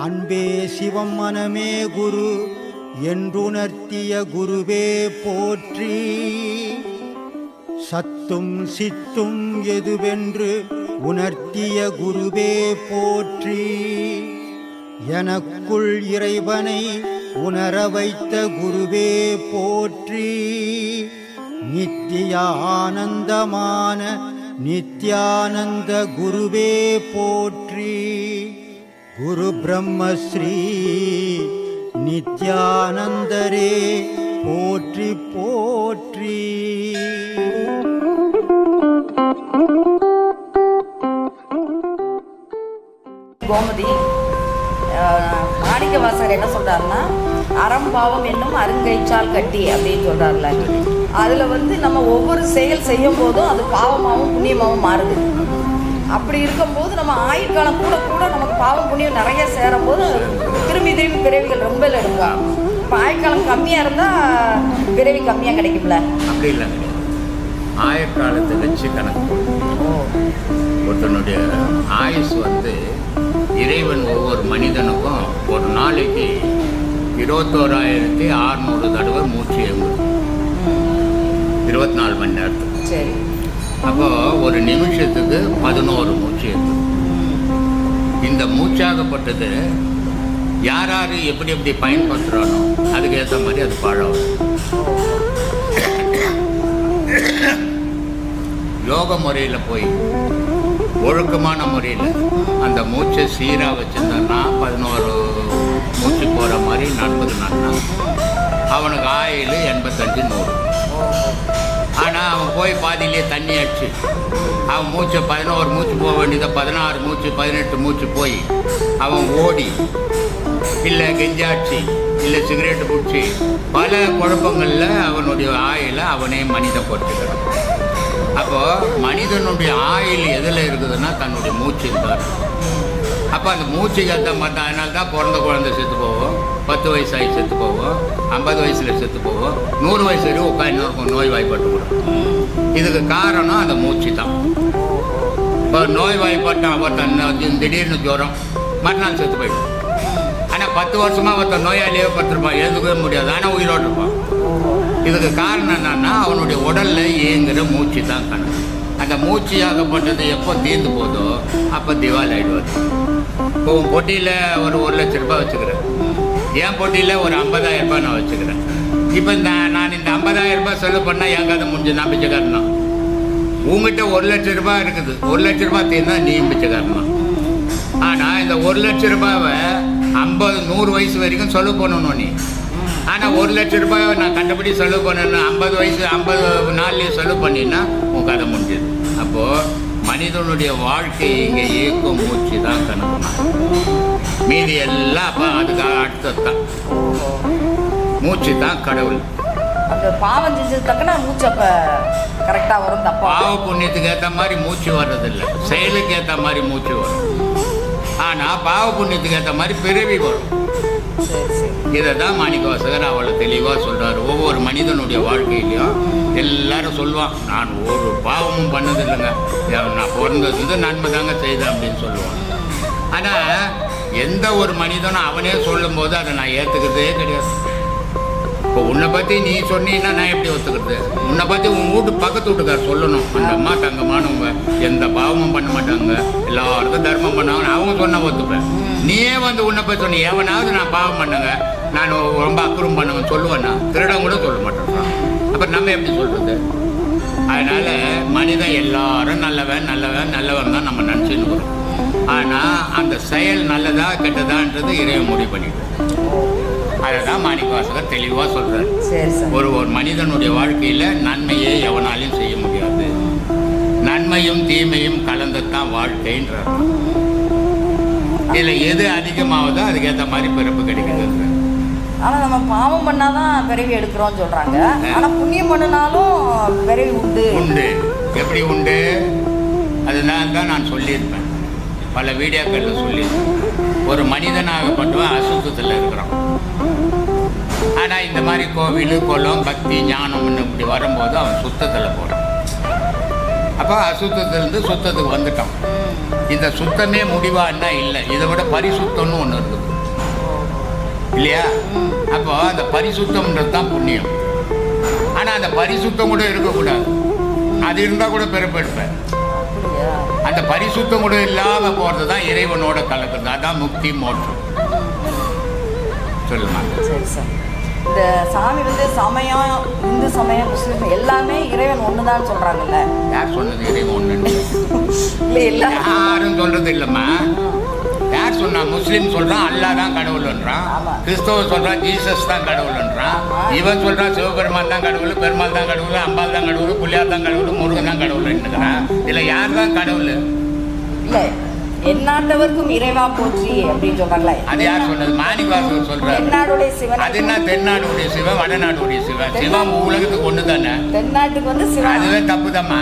அன்பே சிவம் மனமே குரு என்றுணர்த்திய குருவே போற்றி சத்தும் சித்தும் எதுவென்று உணர்த்திய குருவே போற்றி எனக்குள் இறைவனை உணர வைத்த குருவே போற்றி நித்திய ஆனந்தமான நித்யானந்த குருவே போற்றி குரு பிரம்மஸ்ரீ நித்யானந்தரே போற்றி போற்றி கோமதி அஹ், மாணிக்கவாசகர் என்ன சொல்றாருன்னா அறம்பாவம் என்னும் அருங்கயிற்றால் கட்டி அப்படின்னு சொல்றாருல அதுல வந்து நம்ம ஒவ்வொரு செயல் செய்யும் போதும் அது பாவமாகவும் புண்ணியமாகவும் மாறுது அப்படி இருக்கும்போது நம்ம ஆயுட்காலம் கூட கூட நமக்கு பாவம் புண்ணியம் நிறைய சேரும் போது திரும்பி திரும்பி பிறவிகள் ரொம்ப எடுக்கும் இப்போ ஆயுட்காலம் கம்மியாக இருந்தால் பிறவி கம்மியாக கிடைக்கும்ல அப்படி இல்லை ஆயுட்காலத்தை வச்சு கணக்கு போடு. ஒருத்தனுடைய ஆயுஸ் வந்து இறைவன் ஒவ்வொரு மனிதனுக்கும் ஒரு நாளைக்கு இருபத்தோராயிரத்தி அறுநூறு தடவை மூச்சு எங்குது இருபத்தி நாலு மணி நேரத்துக்கு சரி அப்போ ஒரு நிமிஷத்துக்கு பதினோரு மூச்சு எங்குது இந்த மூச்சாகப்பட்டது யார் யார் எப்படி எப்படி பயன்படுத்துகிறானோ அதுக்கு ஏற்ற மாதிரி அது பழம் யோக முறையில் போய் ஒழுக்கமான முறையில் அந்த மூச்சை சீராக வச்சுருந்தான்னா பதினோரு மூச்சு போகிற மாதிரி நடந்துக்கினான்னா அவனுக்கு ஆயில் எண்பத்தஞ்சு நூறு ஆனால் அவன் போய் பாதியிலே தண்ணி அடிச்சு அவன் மூச்சை பதினோரு மூச்சு போக வேண்டியதை பதினாறு மூச்சு பதினெட்டு மூச்சு போய் அவன் ஓடி இல்லை கெஞ்சாட்சி இல்லை சிகரெட்டு பிடிச்சி பல குழப்பங்களில் அவனுடைய ஆயில அவனே மனிதன் பொறுத்துக்கிறான் அப்போ மனிதனுடைய ஆயில் எதில் இருக்குதுன்னா தன்னுடைய மூச்சு இருந்தார் அப்போ அந்த மூச்சுக்கு ஏற்ற மாதிரி தான் அதனால தான் பிறந்த குழந்தை செத்து போவோம் பத்து வயசாகி செத்து போவோம் ஐம்பது வயசில் செத்து போவோம் நூறு வயசு வரையும் உட்காந்து இருக்கும் நோய் வாய்ப்பட்டு கூட இதுக்கு காரணம் அந்த மூச்சு தான் இப்போ நோய் வாய்ப்பட்டான் ஒருத்தன் திடீர்னு ஜுரம் மறுநாள் செத்து போயிடும் ஆனால் பத்து வருஷமாக ஒருத்தன் நோயாளியே படுத்திருப்பான் எழுந்துக்கவே முடியாது ஆனால் உயிரோடு இருப்பான் இதுக்கு காரணம் என்னன்னா அவனுடைய உடல்ல இயங்குற மூச்சு தான் கணக்கு அந்த மூச்சியாகப்பட்டது எப்போ தீர்ந்து போதோ அப்போ திவால் ஆயிடுவார் இப்போ உன் பொட்டியில் ஒரு ஒரு லட்ச ரூபாய் வச்சுக்கிறேன் என் பொட்டியில் ஒரு ஐம்பதாயிரம் ரூபாய் நான் வச்சுக்கிறேன் இப்போ இந்த நான் இந்த ஐம்பதாயிரம் ரூபாய் செலவு பண்ணால் என் கதை முடிஞ்சு நான் பிச்சைக்காரனா உங்ககிட்ட ஒரு லட்ச ரூபாய் இருக்குது ஒரு லட்ச ரூபாய் தீர்ந்தா நீ பிச்சைக்காரனா ஆனால் இந்த ஒரு லட்ச ரூபாவை ஐம்பது நூறு வயசு வரைக்கும் செலவு பண்ணணும் நீ ஆனால் ஒரு லட்ச ரூபாயை நான் கண்டபடி செலவு பண்ணணும் ஐம்பது வயசு ஐம்பது நாள்லேயே செலவு பண்ணினா உன் கதை முடிஞ்சது அப்போது மனிதனுடைய வாழ்க்கை இங்கே இயக்கும் மூச்சு தான் கணக்கு மீதி எல்லாம் அப்போ அதுக்காக அடுத்தது தான் மூச்சு தான் கடவுள் அந்த பாவம் செஞ்சது தக்கன மூச்சு அப்போ கரெக்டாக வரும் தப்பா பாவ புண்ணியத்துக்கு ஏற்ற மாதிரி மூச்சு வர்றதில்லை செயலுக்கு ஏற்ற மாதிரி மூச்சு வரும் ஆனால் பாவ புண்ணியத்துக்கு ஏற்ற மாதிரி பிறவி வரும் சரி சரி இதை தான் மாணிக்கவாசகர் அவ்வளோ தெளிவாக சொல்கிறார் ஒவ்வொரு மனிதனுடைய வாழ்க்கையிலையும் எல்லாரும் சொல்லுவான் நான் ஒரு பாவமும் பண்ணதில்லைங்க ஏன் நான் பிறந்தது நன்மை தாங்க செய்தேன் அப்படின்னு சொல்லுவான் ஆனால் எந்த ஒரு மனிதனும் அவனே சொல்லும்போது அதை நான் ஏற்றுக்கிறதே கிடையாது இப்போ உன்னை பற்றி நீ சொன்னீங்கன்னா நான் எப்படி ஒத்துக்கிறது உன்னை பற்றி உன் வீட்டு பக்கத்து வீட்டுக்கார் சொல்லணும் அந்த அம்மா தங்கமானவங்க எந்த பாவமும் பண்ண மாட்டாங்க எல்லாருக்கும் தர்மம் பண்ணாங்க அவங்க சொன்ன ஒத்துப்பேன் நீயே வந்து உன்னை பற்றி சொன்ன எவனாவது நான் பாவம் பண்ணுங்க நான் ரொம்ப அக்குறம் பண்ணுவேன் சொல்லுவேன்னா திருடம் கூட சொல்ல மாட்டேன் அப்போ நம்ம எப்படி சொல்கிறது அதனால் மனிதன் எல்லாரும் நல்லவன் நல்லவன் நல்லவன் தான் நம்ம நினச்சின்னு இருக்கிறோம் ஆனால் அந்த செயல் நல்லதா கெட்டதான்றது இறைவன் முடிவு பண்ணிட்டு அதை தான் மாணிக்கவாசகர் தெளிவாக சொல்கிறார் சரி சார் ஒரு ஒரு மனிதனுடைய வாழ்க்கையில் நன்மையை எவனாலையும் செய்ய முடியாது நன்மையும் தீமையும் கலந்ததான் வாழ்க்கைன்றார் இதில் எது அதிகமாகுதோ அதுக்கேற்ற மாதிரி பிறப்பு கிடைக்குது ஆனால் நம்ம பாவம் பண்ணாதான் பிறவி எடுக்கிறோம்னு சொல்கிறாங்க ஆனால் புண்ணியம் பண்ணினாலும் பிறவி உண்டு உண்டு எப்படி உண்டு அதுதான் தான் நான் சொல்லியிருப்பேன் பல வீடியோக்களில் சொல்லியிருப்பேன் ஒரு மனிதனாகப்பட்டவன் அசுத்தத்தில் இருக்கிறான் ஆனால் இந்த மாதிரி கோவில் குளம் பக்தி ஞானம்னு இப்படி வரும்போது அவன் சுத்தத்தில் போகிறான் அப்போ அசுத்தத்திலிருந்து சுத்தத்துக்கு வந்துட்டான் இந்த சுத்தமே முடிவான்னா இல்லை இதை விட பரிசுத்தம்னு ஒன்று இருக்குது இல்லையா அப்போ அந்த பரிசுத்தம்ன்றது தான் புண்ணியம் ஆனா அந்த பரிசுத்தம் கூட இருக்கக்கூடாது அது இருந்தா கூட பிறப்பெடுப்பேன் அப்படியா அந்த பரிசுத்தம் கூட இல்லாம போறது தான் இறைவனோட கலக்கிறது அதான் முக்தி மோட்சம் சொல்லுமா சரி சார் இந்த சாமி வந்து சமயம் இந்து சமயம் முஸ்லீம் எல்லாமே இறைவன் ஒண்ணுதான் சொல்றாங்கல்ல யார் சொன்னது இறைவன் ஒண்ணு இல்ல எல்லா யாரும் சொல்றது இல்லம்மா யார் சொன்னா முஸ்லீம் சொல்றான் அல்லாஹ் தான் கடவுள்ன்றான் ஆமா. கிறிஸ்தவ சொல்றான் ஜீசஸ் தான் கடவுள்ன்றான் ஆமா. இவன் சொல்றான் சிவபெருமான் தான் கடவுள் பெருமாள் தான் கடவுள் அம்பாள் தான் கடவுள் புள்ளியார் தான் கடவுள் முருகன் தான் கடவுள்ன்னுக்கிறான் இதுல யார் தான் கடவுள் இல்ல எந்நாட்டவர்க்கும் இறைவா போற்றி அப்படின்னு சொல்றாங்களே அது யார் சொன்னது மாணிவாசர் சொல்றாரு தென்னாடுடைய சிவன் அது என்ன தென்னாடுடைய சிவன் வடநாடுடைய சிவன் சிவன் உலகத்துக்கு ஒண்ணு தானே தென்னாட்டுக்கு வந்து சிவன் அதுவே தப்புதாம்மா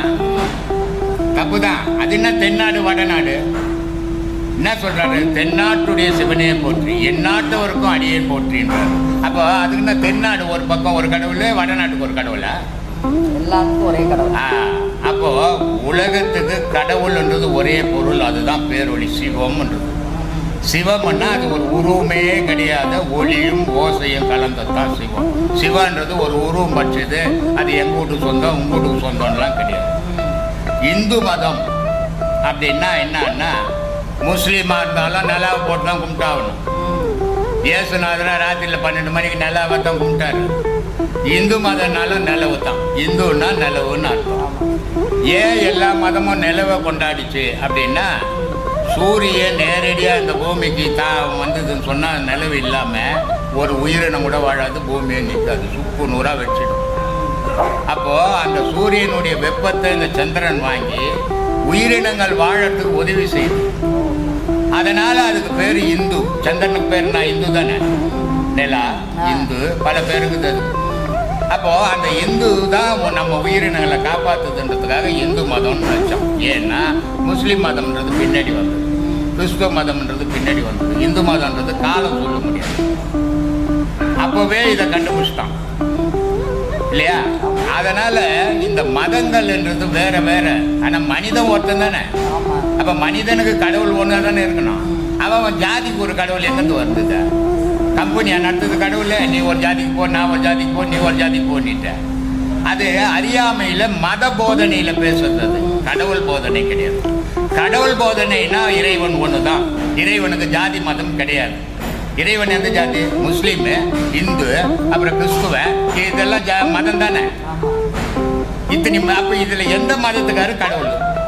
தப்புதான் அது என்ன தென்னாடு வடநாடு என்ன சொல்றாரு தென்னாட்டுடைய சிவனே போற்றி எந்நாட்டவருக்கும் அடியே போற்றின்றார் அப்போ அதுக்கு என்ன தென்னாடு ஒரு பக்கம் ஒரு கடவுள் வடநாட்டுக்கு ஒரு கடவுளா எல்லாத்துக்கும் ஒரே கடவுள் ஆ, அப்போ உலகத்துக்கு கடவுள்ன்றது ஒரே பொருள் அதுதான் பேரொளி சிவம்ன்றது சிவம்னா அது ஒரு உருவமே கிடையாது ஒளியும் ஓசையும் கலந்ததுதான் சிவம் சிவன்றது ஒரு உருவம் பட்சது அது எங்க வீட்டுக்கு சொந்தம் உங்க வீட்டுக்கு சொந்தம்லாம் கிடையாது இந்து மதம் அப்படின்னா என்னன்னா முஸ்லீமாக இருந்தாலும் நிலாவை போட்டு தான் கும்பிட்டாகணும் இயேசுநாதரா ராத்திரியில் பன்னெண்டு மணிக்கு நிலாவை தான் கும்பிட்டாரு இந்து மதம்னாலும் நிலவு தான் இந்துன்னா நிலவுன்னு அர்த்தம் ஏன் எல்லா மதமும் நிலவை கொண்டாடிச்சு அப்படின்னா சூரியன் நேரடியாக இந்த பூமிக்கு தா வந்ததுன்னு சொன்னால் நிலவு இல்லாமல் ஒரு உயிரினம் கூட வாழாது பூமியை நிற்காது சுக்கு நூறாக வச்சிடும் அப்போ அந்த சூரியனுடைய வெப்பத்தை இந்த சந்திரன் வாங்கி உயிரினங்கள் வாழறதுக்கு உதவி செய்யுது அதனால அதுக்கு பேர் இந்து சந்திரனுக்கு பேர் நான் இந்து தானே நிலா இந்து பல பேருக்கு அது அப்போ அந்த இந்து தான் நம்ம உயிரினங்களை காப்பாத்துதுன்றதுக்காக இந்து மதம்னு வச்சோம் ஏன்னா முஸ்லீம் மதம்ன்றது பின்னாடி வந்தது கிறிஸ்துவ மதம்ன்றது பின்னாடி வந்தது இந்து மதம்ன்றது காலம் சொல்ல முடியாது அப்போவே இதை கண்டுபிடிச்சிட்டான் இல்லையா அதனால இந்த மதங்கள்ன்றது வேற வேற ஆனா மனிதன் ஒருத்தன் தானே ஆமா அப்ப மனிதனுக்கு கடவுள் ஒன்றா தானே இருக்கணும் அவன் அவன் ஜாதிக்கு ஒரு கடவுள் எங்கிருந்து வருது கம்பெனியா நடத்துது கடவுள் நீ ஒரு ஜாதிக்கு போ நான் ஒரு ஜாதிக்கு போ நீ ஒரு ஜாதிக்கு போன்னிட்ட அது அறியாமையில மத போதனையில பேசுறது அது கடவுள் போதனை கிடையாது கடவுள் போதனைனா இறைவன் ஒண்ணுதான் இறைவனுக்கு ஜாதி மதம் கிடையாது இறைவன் எந்த ஜாதி முஸ்லீமு இந்து அப்புறம் கிறிஸ்துவ இதெல்லாம் ஜா மதம் தானே ஆமா இத்தனை ம- அப்ப இதுல எந்த மதத்துக்காரு கடவுள்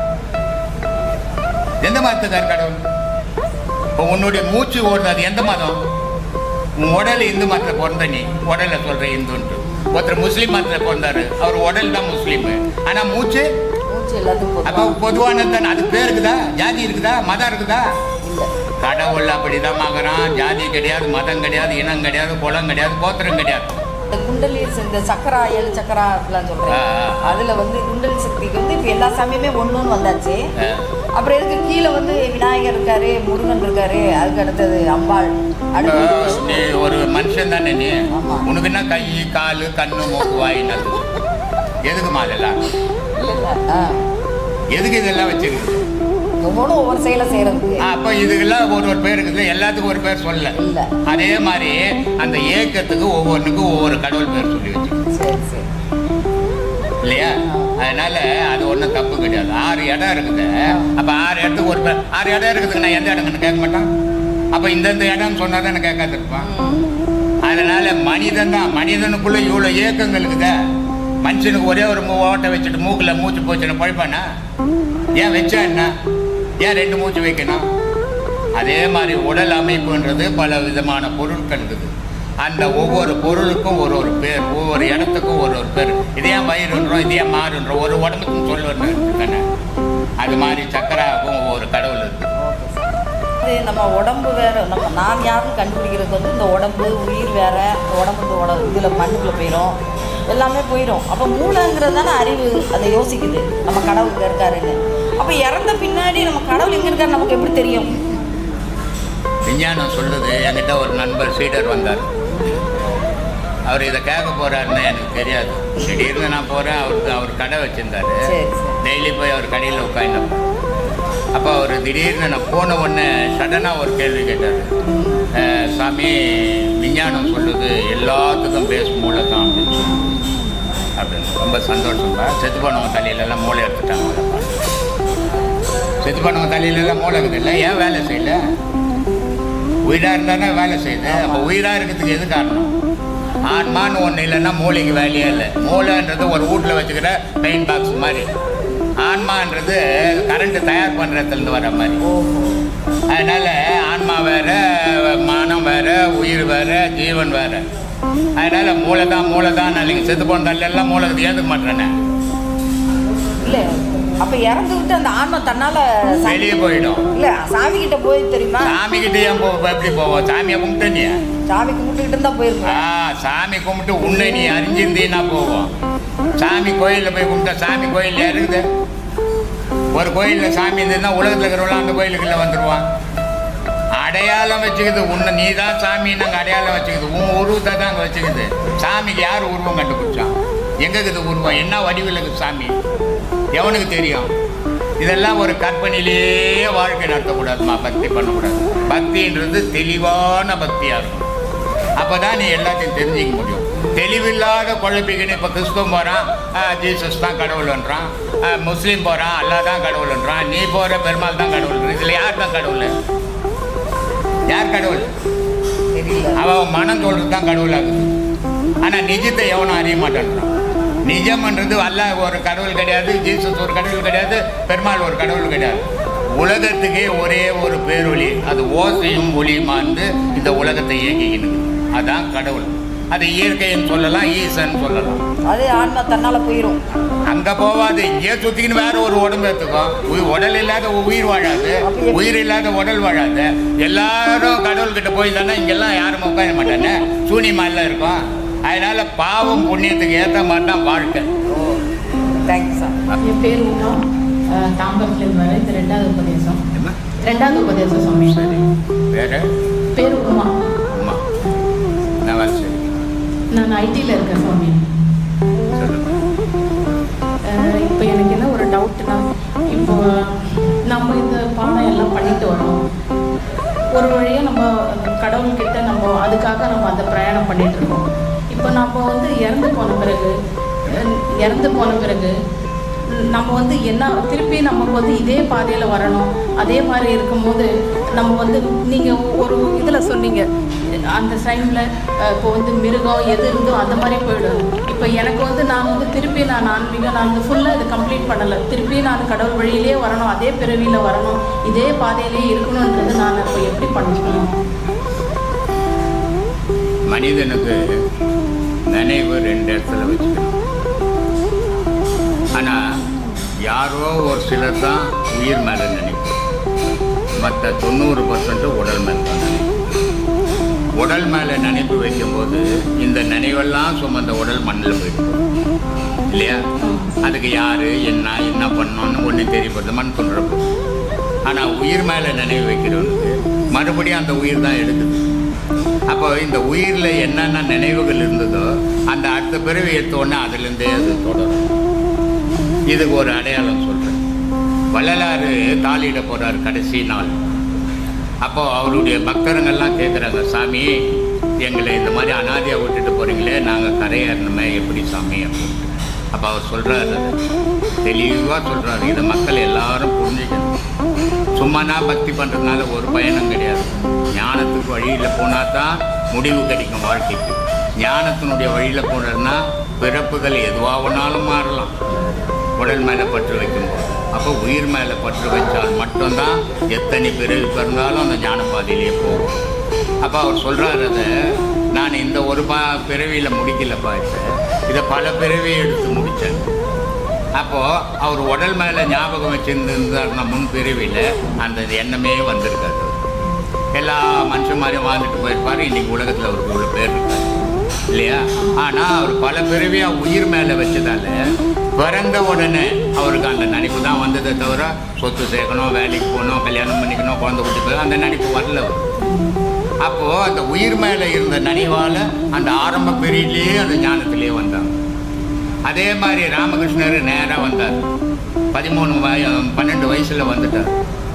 எந்த மதத்துக்காரு கடவுள் இப்போ உன்னுடைய மூச்சு ஓடுது அது எந்த மதம் உன் உடல் இந்து மதத்தில் பிறந்த நீ உடலை சொல்ற இந்துன்ட்டு ஒருத்தர் முஸ்லீம் மதத்தில் பிறந்தாரு அவர் உடல் தான் முஸ்லீமு ஆனா மூச்சு மூச்சு எல்லாத்துக்கும் அப்போ பொதுவா பொதுவானது தானே அது பேர் இருக்குதா ஜாதி இருக்குதா மதம் இருக்குதா இல்ல கடவுள் அப்படிதான் மகரான் ஜாதி கிடையாது மதம் கிடையாது இனம் கிடையாது குலம் கிடையாது கோத்திரம் கிடையாது இந்த குண்டலி இந்த சக்கரா ஏழு சக்கரா அப்படிலாம் சொல்றேன் ஆ, ஆ. அதுல வந்து குண்டலி சக்திக்கு வந்து இப்ப எல்லா சாமியுமே ஒண்ணுன்னு வந்தாச்சு ஆ. அப்புறம் எதுக்கு கீழே வந்து விநாயகர் இருக்காரு முருகன் இருக்காரு அதுக்கு அடுத்தது அம்பாள் அடுத்து ஆ, விஷ்ணு. நீ ஒரு மனுஷன் தானே நீ ஆமா. உனக்கு என்ன கை காலு கண்ணு மூக்கு வாய் நல்லது எதுக்குமா அதெல்லாம் இல்ல, இல்ல. ஆ. எதுக்கு இதெல்லாம் வச்சிருக்கு ஒவ்வொன்றும் ஒவ்வொரு செயலை செய்யறதுக்கு அப்ப இதுக்கெல்லாம் ஒரு ஒரு பேர் இருக்குது எல்லாத்துக்கும் ஒரு பேர் சொல்லல இல்ல. அதே மாதிரி அந்த ஏக்கத்துக்கு ஒவ்வொன்றுக்கும் ஒவ்வொரு கடவுள் பேர் சொல்லி வச்சிருக்கு சரி சரி இல்லையா அதனால அது ஒன்றும் தப்பு கிடையாது ஆறு இடம் இருக்குது அப்ப ஆறு இடத்துக்கு ஒரு பேர் ஆறு இடம் இருக்குதுங்க நான் எந்த இடங்கன்னு கேட்க மாட்டான் அப்ப இந்தந்த இடம் சொன்னா தானே கேட்காது இருப்பான் அதனால மனிதன் தான் மனிதனுக்குள்ள இவ்வளோ ஏக்கங்கள் இருக்குதே மனுஷனுக்கு ஒரே ஒரு மூ- ஓட்டை வச்சுட்டு மூக்கில் மூச்சு போச்சுன்னு பழிப்பானா ஏன் வச்சா என்ன ஏன் ரெண்டு மூச்சு வைக்கணும் அதே மாதிரி உடல் அமைப்புன்றது பல விதமான பொருட்கள் இருக்குது அந்த ஒவ்வொரு பொருளுக்கும் ஒரு ஒரு பேர் ஒவ்வொரு இடத்துக்கும் ஒரு ஒரு பேர் இதே வயிறுன்றோம் இதே மாறுன்றோம் ஒரு உடம்புக்கும் சொல்லணும் தானே அது மாதிரி சக்கராவுக்கும் ஒவ்வொரு கடவுள் இருக்குது ஓகே சார் இது நம்ம உடம்பு வேற நம்ம நான் யாருன்னு கண்டுபிடிக்கிறது வந்து இந்த உடம்பு உயிர் வேற இந்த உடம்பு இந்த உடம்பு இதில் மண்ணுக்குள்ளே போயிடும் எல்லாமே போயிடும் அப்போ மூளைங்கிறது தானே அறிவு அதை யோசிக்குது நம்ம கடவுள் இங்கே இருக்காருன்னு அப்போ இறந்த பின்னாடி நம்ம கடவுள் எங்கே இருக்காரு நமக்கு எப்படி தெரியும் விஞ்ஞானம் சொல்லுது என்கிட்ட ஒரு நண்பர் சீடர் வந்தார் அவர் இதை கேட்க போறாருன்னு எனக்கு தெரியாது திடீர்னு நான் போகிறேன் அவருக்கு அவர் கடை வச்சிருந்தாரு சரி சரி டெய்லி போய் அவர் கடையில் உட்காந்து அப்போ அவர் திடீர்னு நான் போன உடனே சடனாக ஒரு கேள்வி கேட்டார் அஹ், சாமி விஞ்ஞானம் சொல்லுது எல்லாத்துக்கும் பேஸ் மூளை தான் அப்படின்னு சொல்லுது. அப்படின்னு ரொம்ப சந்தோஷம்பா செத்து போனவங்க தலையிலெல்லாம் மூளை எடுத்துட்டாங்க செத்து போனவங்க தலையிலெல்லாம் மூளை இருக்குது இல்லை ஏன் வேலை செய்யல உயிராக இருந்தானே வேலை செய்யுது அப்போ உயிராக இருக்கிறதுக்கு எது காரணம் ஆன்மான்னு ஒன்று இல்லைன்னா மூளைக்கு வேலையே இல்லை மூளைன்றது ஒரு வீட்டில் வச்சுக்கிற பெயிண்ட் பாக்ஸ் மாதிரி ஆன்மான்றது கரண்ட் தயார் பண்ணுறதுலேருந்து வர மாதிரி அதனால் ஆன்மா வேற மானம் வேற உயிர் வேற ஜீவன் வேற அதனால் மூளை தான் மூளை தான் நீங்கள் செத்து போன தள்ளெல்லாம் மூளை ஏற்றுக்க மாட்டேனே இல்ல அப்ப இறந்து விட்டு அந்த ஆன்மா தன்னால சாமி- வெளியே போயிடும் இல்ல சாமி கிட்ட போய் தெரியுமா சாமி கிட்ட ஏன் போ எப்படி போவோம் சாமியை கும்பிட்டு நீ சாமி கும்பிட்டுக்கிட்டு இருந்தா போயிருப்பேன் ஆ சாமி கும்பிட்டு உன்னை நீ அறிஞ்சிருந்தீன்னா போவோம் சாமி கோயிலில் போய் கும்பிட்டா சாமி கோயில் இருக்குது ஒரு கோயிலில் சாமி இருந்ததுன்னா உலகத்தில் இருக்கிறவங்களாம் அந்த கோயிலுக்குள்ள வந்துடுவான் அடையாளம் வச்சுக்குது உன்னை நீ தான் சாமி நாங்கள் அடையாளம் வச்சுக்குது உன் உருவத்தை தான் அங்கே வச்சுக்குது சாமிக்கு யார் உருவம் கண்டுபிடிச்சான் எங்கே இருக்குது உருவம் என்ன வடிவில் இருக்குது சாமி எவனுக்கு தெரியும் இதெல்லாம் ஒரு கற்பனையிலேயே வாழ்க்கை நடத்தக்கூடாதுமா பக்தி பண்ணக்கூடாது பக்தின்றது தெளிவான பக்தியாக இருக்கும் அப்போ தான் நீ எல்லாத்தையும் தெரிஞ்சிக்க முடியும் தெளிவில்லாத குழப்பிக்கின்னு இப்போ கிறிஸ்துவம் போகிறான் ஜீசஸ் தான் கடவுள்ன்றான் ஆஹ், முஸ்லீம் போகிறான் அல்லா தான் கடவுள்ன்றான் நீ போகிற பெருமாள் தான் கடவுள் இதில் யார் தான் கடவுள் யார் கடவுள் தெரியல அவன் மனம் சொல்கிறது தான் கடவுளாகுது ஆனால் நிஜத்தை எவனும் அறிய மாட்டேன்றான் நிஜம்ன்றது அல்ல ஒரு கடவுள் கிடையாது ஜீசஸ் ஒரு கடவுள் கிடையாது பெருமாள் ஒரு கடவுள் கிடையாது உலகத்துக்கே ஒரே ஒரு பேரொளி அது ஓசையும் ஒளியுமாந்து இந்த உலகத்தை இயக்கிக்கிட்டு அதான் கடவுள் அது இயற்கைன்னு சொல்லலாம் ஈசன் சொல்லலாம் அது ஆன்மா தன்னால போயிரும் அங்க போவாது இங்கே சுத்திக்கின்னு வேற ஒரு உடம்பு எடுத்துக்கும் உய்- உடல் இல்லாத உயிர் வாழாது உயிர் இல்லாத உடல் வாழாது எல்லாரும் கடவுள்கிட்ட போய் தானே இங்கெல்லாம் யாரும் உட்கார மாட்டானே சூனியமாலாம் இருக்கும் அதனால பாவம் புண்ணியத்துக்கு ஏற்ற மாதிரி தான் வாழ்க்கை தேங்க்யூ சார் என் பேர் உமா அஹ், தாம்பரத்துலேருந்து வரேன் இது ரெண்டாவது உபதேசம் என்ன? ரெண்டாவது உபதேசம் சுவாமி சரி வேற பேர் உமா அம்மா நான் வேலை சரி நான் ஐடியில் இருக்கேன் சுவாமி சொல்லுங்க அஹ், இப்போ எனக்கு என்ன ஒரு டவுட்னா இப்போ நம்ம இந்த பாடம் எல்லாம் பண்ணிட்டு வரோம் ஒரு வழியாக நம்ம கடவுள்கிட்ட நம்ம அதுக்காக நம்ம அந்த பிரயாணம் பண்ணிட்டு இருக்கோம் இப்போ நம்ம வந்து இறந்து போன பிறகு அஹ், இறந்து போன பிறகு நம்ம வந்து என்ன திருப்பி நமக்கு வந்து இதே பாதையில் வரணும் அதே மாதிரி இருக்கும்போது நம்ம வந்து நீங்கள் ஒரு இதில் சொன்னீங்க அந்த டைமில் இப்போ வந்து மிருகம் எது இருந்தோ அந்த மாதிரி போயிடும் இப்போ எனக்கு வந்து நான் வந்து திருப்பி நான் ஆன்மீகம் நான் வந்து ஃபுல்லாக இதை கம்ப்ளீட் பண்ணலை திருப்பி நான் கடவுள் வழியிலே வரணும் அதே பிறவியில் வரணும் இதே பாதையிலே இருக்கணுன்றது நான் இப்போ எப்படி பண்ணணும் மனிதனுக்கு நினைவு ரெண்டு இடத்துல வச்சுக்கணும் ஆனால் யாரோ ஒரு சிலர் தான் உயிர் மேலே நினைப்போம் மற்ற தொண்ணூறு பர்சன்ட் உடல் மேலே தான் நினைப்போம் உடல் மேலே நினைப்பு வைக்கும்போது இந்த நினைவெல்லாம் சுமந்த உடல் மண்ணில் போயிடும் இல்லையா அதுக்கு யார் என்ன என்ன பண்ணோன்னு ஒன்றும் தெரியப்படுது மண் சொல்கிறப்போ ஆனால் உயிர் மேலே நினைவு வைக்கிறவனுக்கு மறுபடியும் அந்த உயிர் தான் எடுக்குது அப்போ இந்த உயிரில் என்னென்ன நினைவுகள் இருந்ததோ அந்த அடுத்த பிறவி எடுத்த உடனே அதுலேருந்தே அது தொடரும் இதுக்கு ஒரு அடையாளம் சொல்கிறேன் வள்ளலாறு தாலியிட போகிறார் கடைசி நாள் அப்போ அவருடைய பக்தருங்கெல்லாம் கேட்குறாங்க சாமி எங்களை இந்த மாதிரி அனாதையாக விட்டுட்டு போகிறீங்களே நாங்கள் கரையேறணுமே எப்படி சாமி அப்படின்ட்டு அப்போ அவர் சொல்கிறாரு தெளிவாக சொல்கிறாரு இதை மக்கள் எல்லாரும் புரிஞ்சுக்கணும் சும்மானா பக்தி பண்ணுறதுனால ஒரு பயனும் கிடையாது ஞானத்துக்கு வழியில் போனால் தான் முடிவு கிடைக்கும் வாழ்க்கைக்கு ஞானத்தினுடைய வழியில் போனதுன்னா பிறப்புகள் எதுவாக வேணாலும் மாறலாம் உடல் மேலே பற்று வைக்கும்போது அப்போ உயிர் மேலே பற்று வச்சால் மட்டும்தான் எத்தனை பிறவி பிறந்தாலும் அந்த ஞான பாதையிலேயே போகும் அப்போ அவர் சொல்கிறார் அதை நான் இந்த ஒரு பா பிறவியில் முடிக்கலப்பா இதை இதை பல பிறவி எடுத்து முடித்தேன் அப்போது அவர் உடல் மேலே ஞாபகம் வச்சுருந்தாருன்னா முன் பிறவியில் அந்த எண்ணமே வந்திருக்காரு எல்லா மனுஷன் மாதிரியும் வாழ்ந்துட்டு போயிருப்பார் இன்னைக்கு உலகத்தில் அவருக்கு இவ்வளோ பேர் இருக்காரு இல்லையா ஆனால் அவர் பல பிறவியாக உயிர் மேலே வச்சதால பிறந்த உடனே அவருக்கு அந்த நினைப்பு தான் வந்ததே தவிர சொத்து சேர்க்கணும் வேலைக்கு போகணும் கல்யாணம் பண்ணிக்கணும் குழந்தை குட்டி அந்த நினைப்பு வரல அவருக்கு. அப்போ அந்த உயிர் மேலே இருந்த நினைவால் அந்த ஆரம்ப பெரியிலேயே அந்த ஞானத்திலேயே வந்தாங்க அதே மாதிரி ராமகிருஷ்ணர் நேராக வந்தார் பதிமூணு வய பன்னெண்டு வயசில் வந்துட்டார்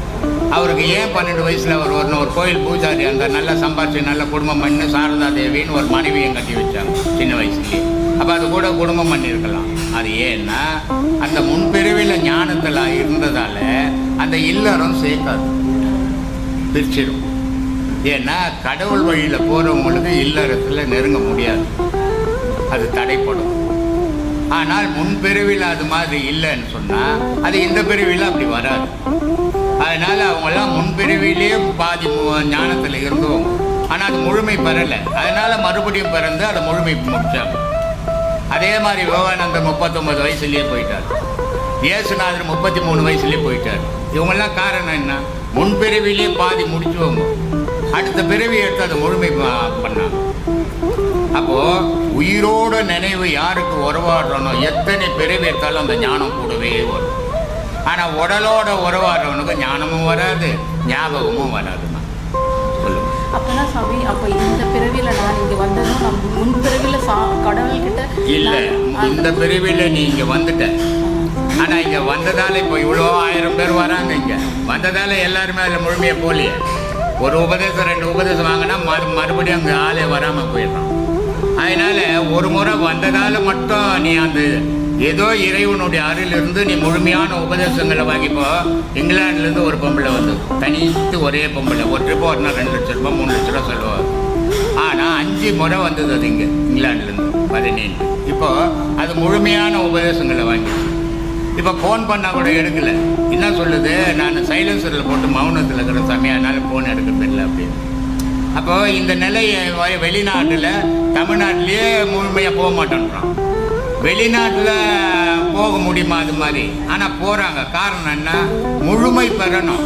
அவருக்கு ஏன் பன்னெண்டு வயசில் அவர் ஒரு ஒரு கோயில் பூஜாரி அந்த நல்ல சம்பாதிச்சு நல்ல குடும்பம் பண்ணி சாரதா தேவின்னு ஒரு மனைவியும் கட்டி வச்சாங்க சின்ன வயசுலேயே அப்போ அது கூட குடும்பம் பண்ணியிருக்கலாம் அது ஏன்னா அந்த முன்பிறவியில் ஞானத்தில் இருந்ததால அந்த இல்லறம் சேர்க்காது பிரிச்சிடும் ஏன்னா கடவுள் வழியில் போகிறவங்களுக்கு இல்லறத்தில் நெருங்க முடியாது அது தடைப்படும் ஆனால் முன்பிறவியில் அது மாதிரி இல்லைன்னு சொன்னால் அது இந்த பிறவியில் அப்படி வராது அதனால் அவங்கெல்லாம் முன்பிறவிலே பாதி ஞானத்தில் இருந்தவங்க ஆனால் அது முழுமை பெறலை அதனால் மறுபடியும் பிறந்து அதை முழுமை முடிச்சாங்க அதே மாதிரி விவேகானந்தர் முப்பத்தொன்பது வயசுலயே போயிட்டார் இயேசுநாதர் முப்பத்தி மூணு வயசுலயே போயிட்டார் இவங்கெல்லாம் காரணம் என்ன முன்பிறவிலே பாதி முடிச்சவங்க அடுத்த பிறவி எடுத்து அதை முழுமை ப- பண்ணாங்க அப்போ உயிரோட நினைவு யாருக்கு உறவாடுறனோ எத்தனை பிறவி எடுத்தாலும் அந்த ஞானம் கூடவே வரும் ஆனால் உடலோட உறவாடுறவனுக்கு ஞானமும் வராது ஞாபகமும் வராதுமா சொல்லுங்க அப்போனா சாமி அப்போ இந்த பிறவியில் நான் இங்கே வந்ததும் நான் முன் பிறவியில் சா கடவுள்கிட்ட இல்ல நான் இந்த பிரிவில் நீ இங்க வந்துட்ட ஆனா இங்க வந்ததால இப்போ இவ்வளோ ஆயிரம் பேர் வராங்க இங்க வந்ததால எல்லாருமே அதில் முழுமையா போகலையே ஒரு உபதேசம் ரெண்டு உபதேசம் வாங்கினா மறு மறுபடியும் அங்கே ஆளே வராம போயிடுறான் அதனால ஒரு முறை வந்ததால மட்டும் நீ அந்த ஏதோ இறைவனுடைய அருளிலிருந்து நீ முழுமையான உபதேசங்களை வாங்கிப்போ இங்கிலாந்துலேருந்து ஒரு பொம்பளை வந்து தனித்து ஒரே பொம்பளை ஒரு ட்ரிப் வரணும் ரெண்டு லட்ச ரூபாய் மூணு லட்ச ரூபா சொல்லுவாங்க ஆனால் அஞ்சு முறை வந்தது அது இங்கே இங்கிலாந்துலேருந்து பதினேழு இப்போ அது முழுமையான உபதேசங்களை வாங்கி இப்போ ஃபோன் பண்ணால் கூட எடுக்கல என்ன சொல்லுது நான் சைலன்சரில் போட்டு மௌனத்தில் இருக்கிற சமயம் அதனால ஃபோன் எடுக்கிறது இல்லை அப்படின்னு அப்போ இந்த நிலையை வ- வெளிநாட்டுல தமிழ்நாட்டிலேயே முழுமையாக போக மாட்டேன்றான் வெளிநாட்டில் போக முடியுமா அது மாதிரி ஆனால் போகிறாங்க காரணம் என்ன முழுமை பெறணும்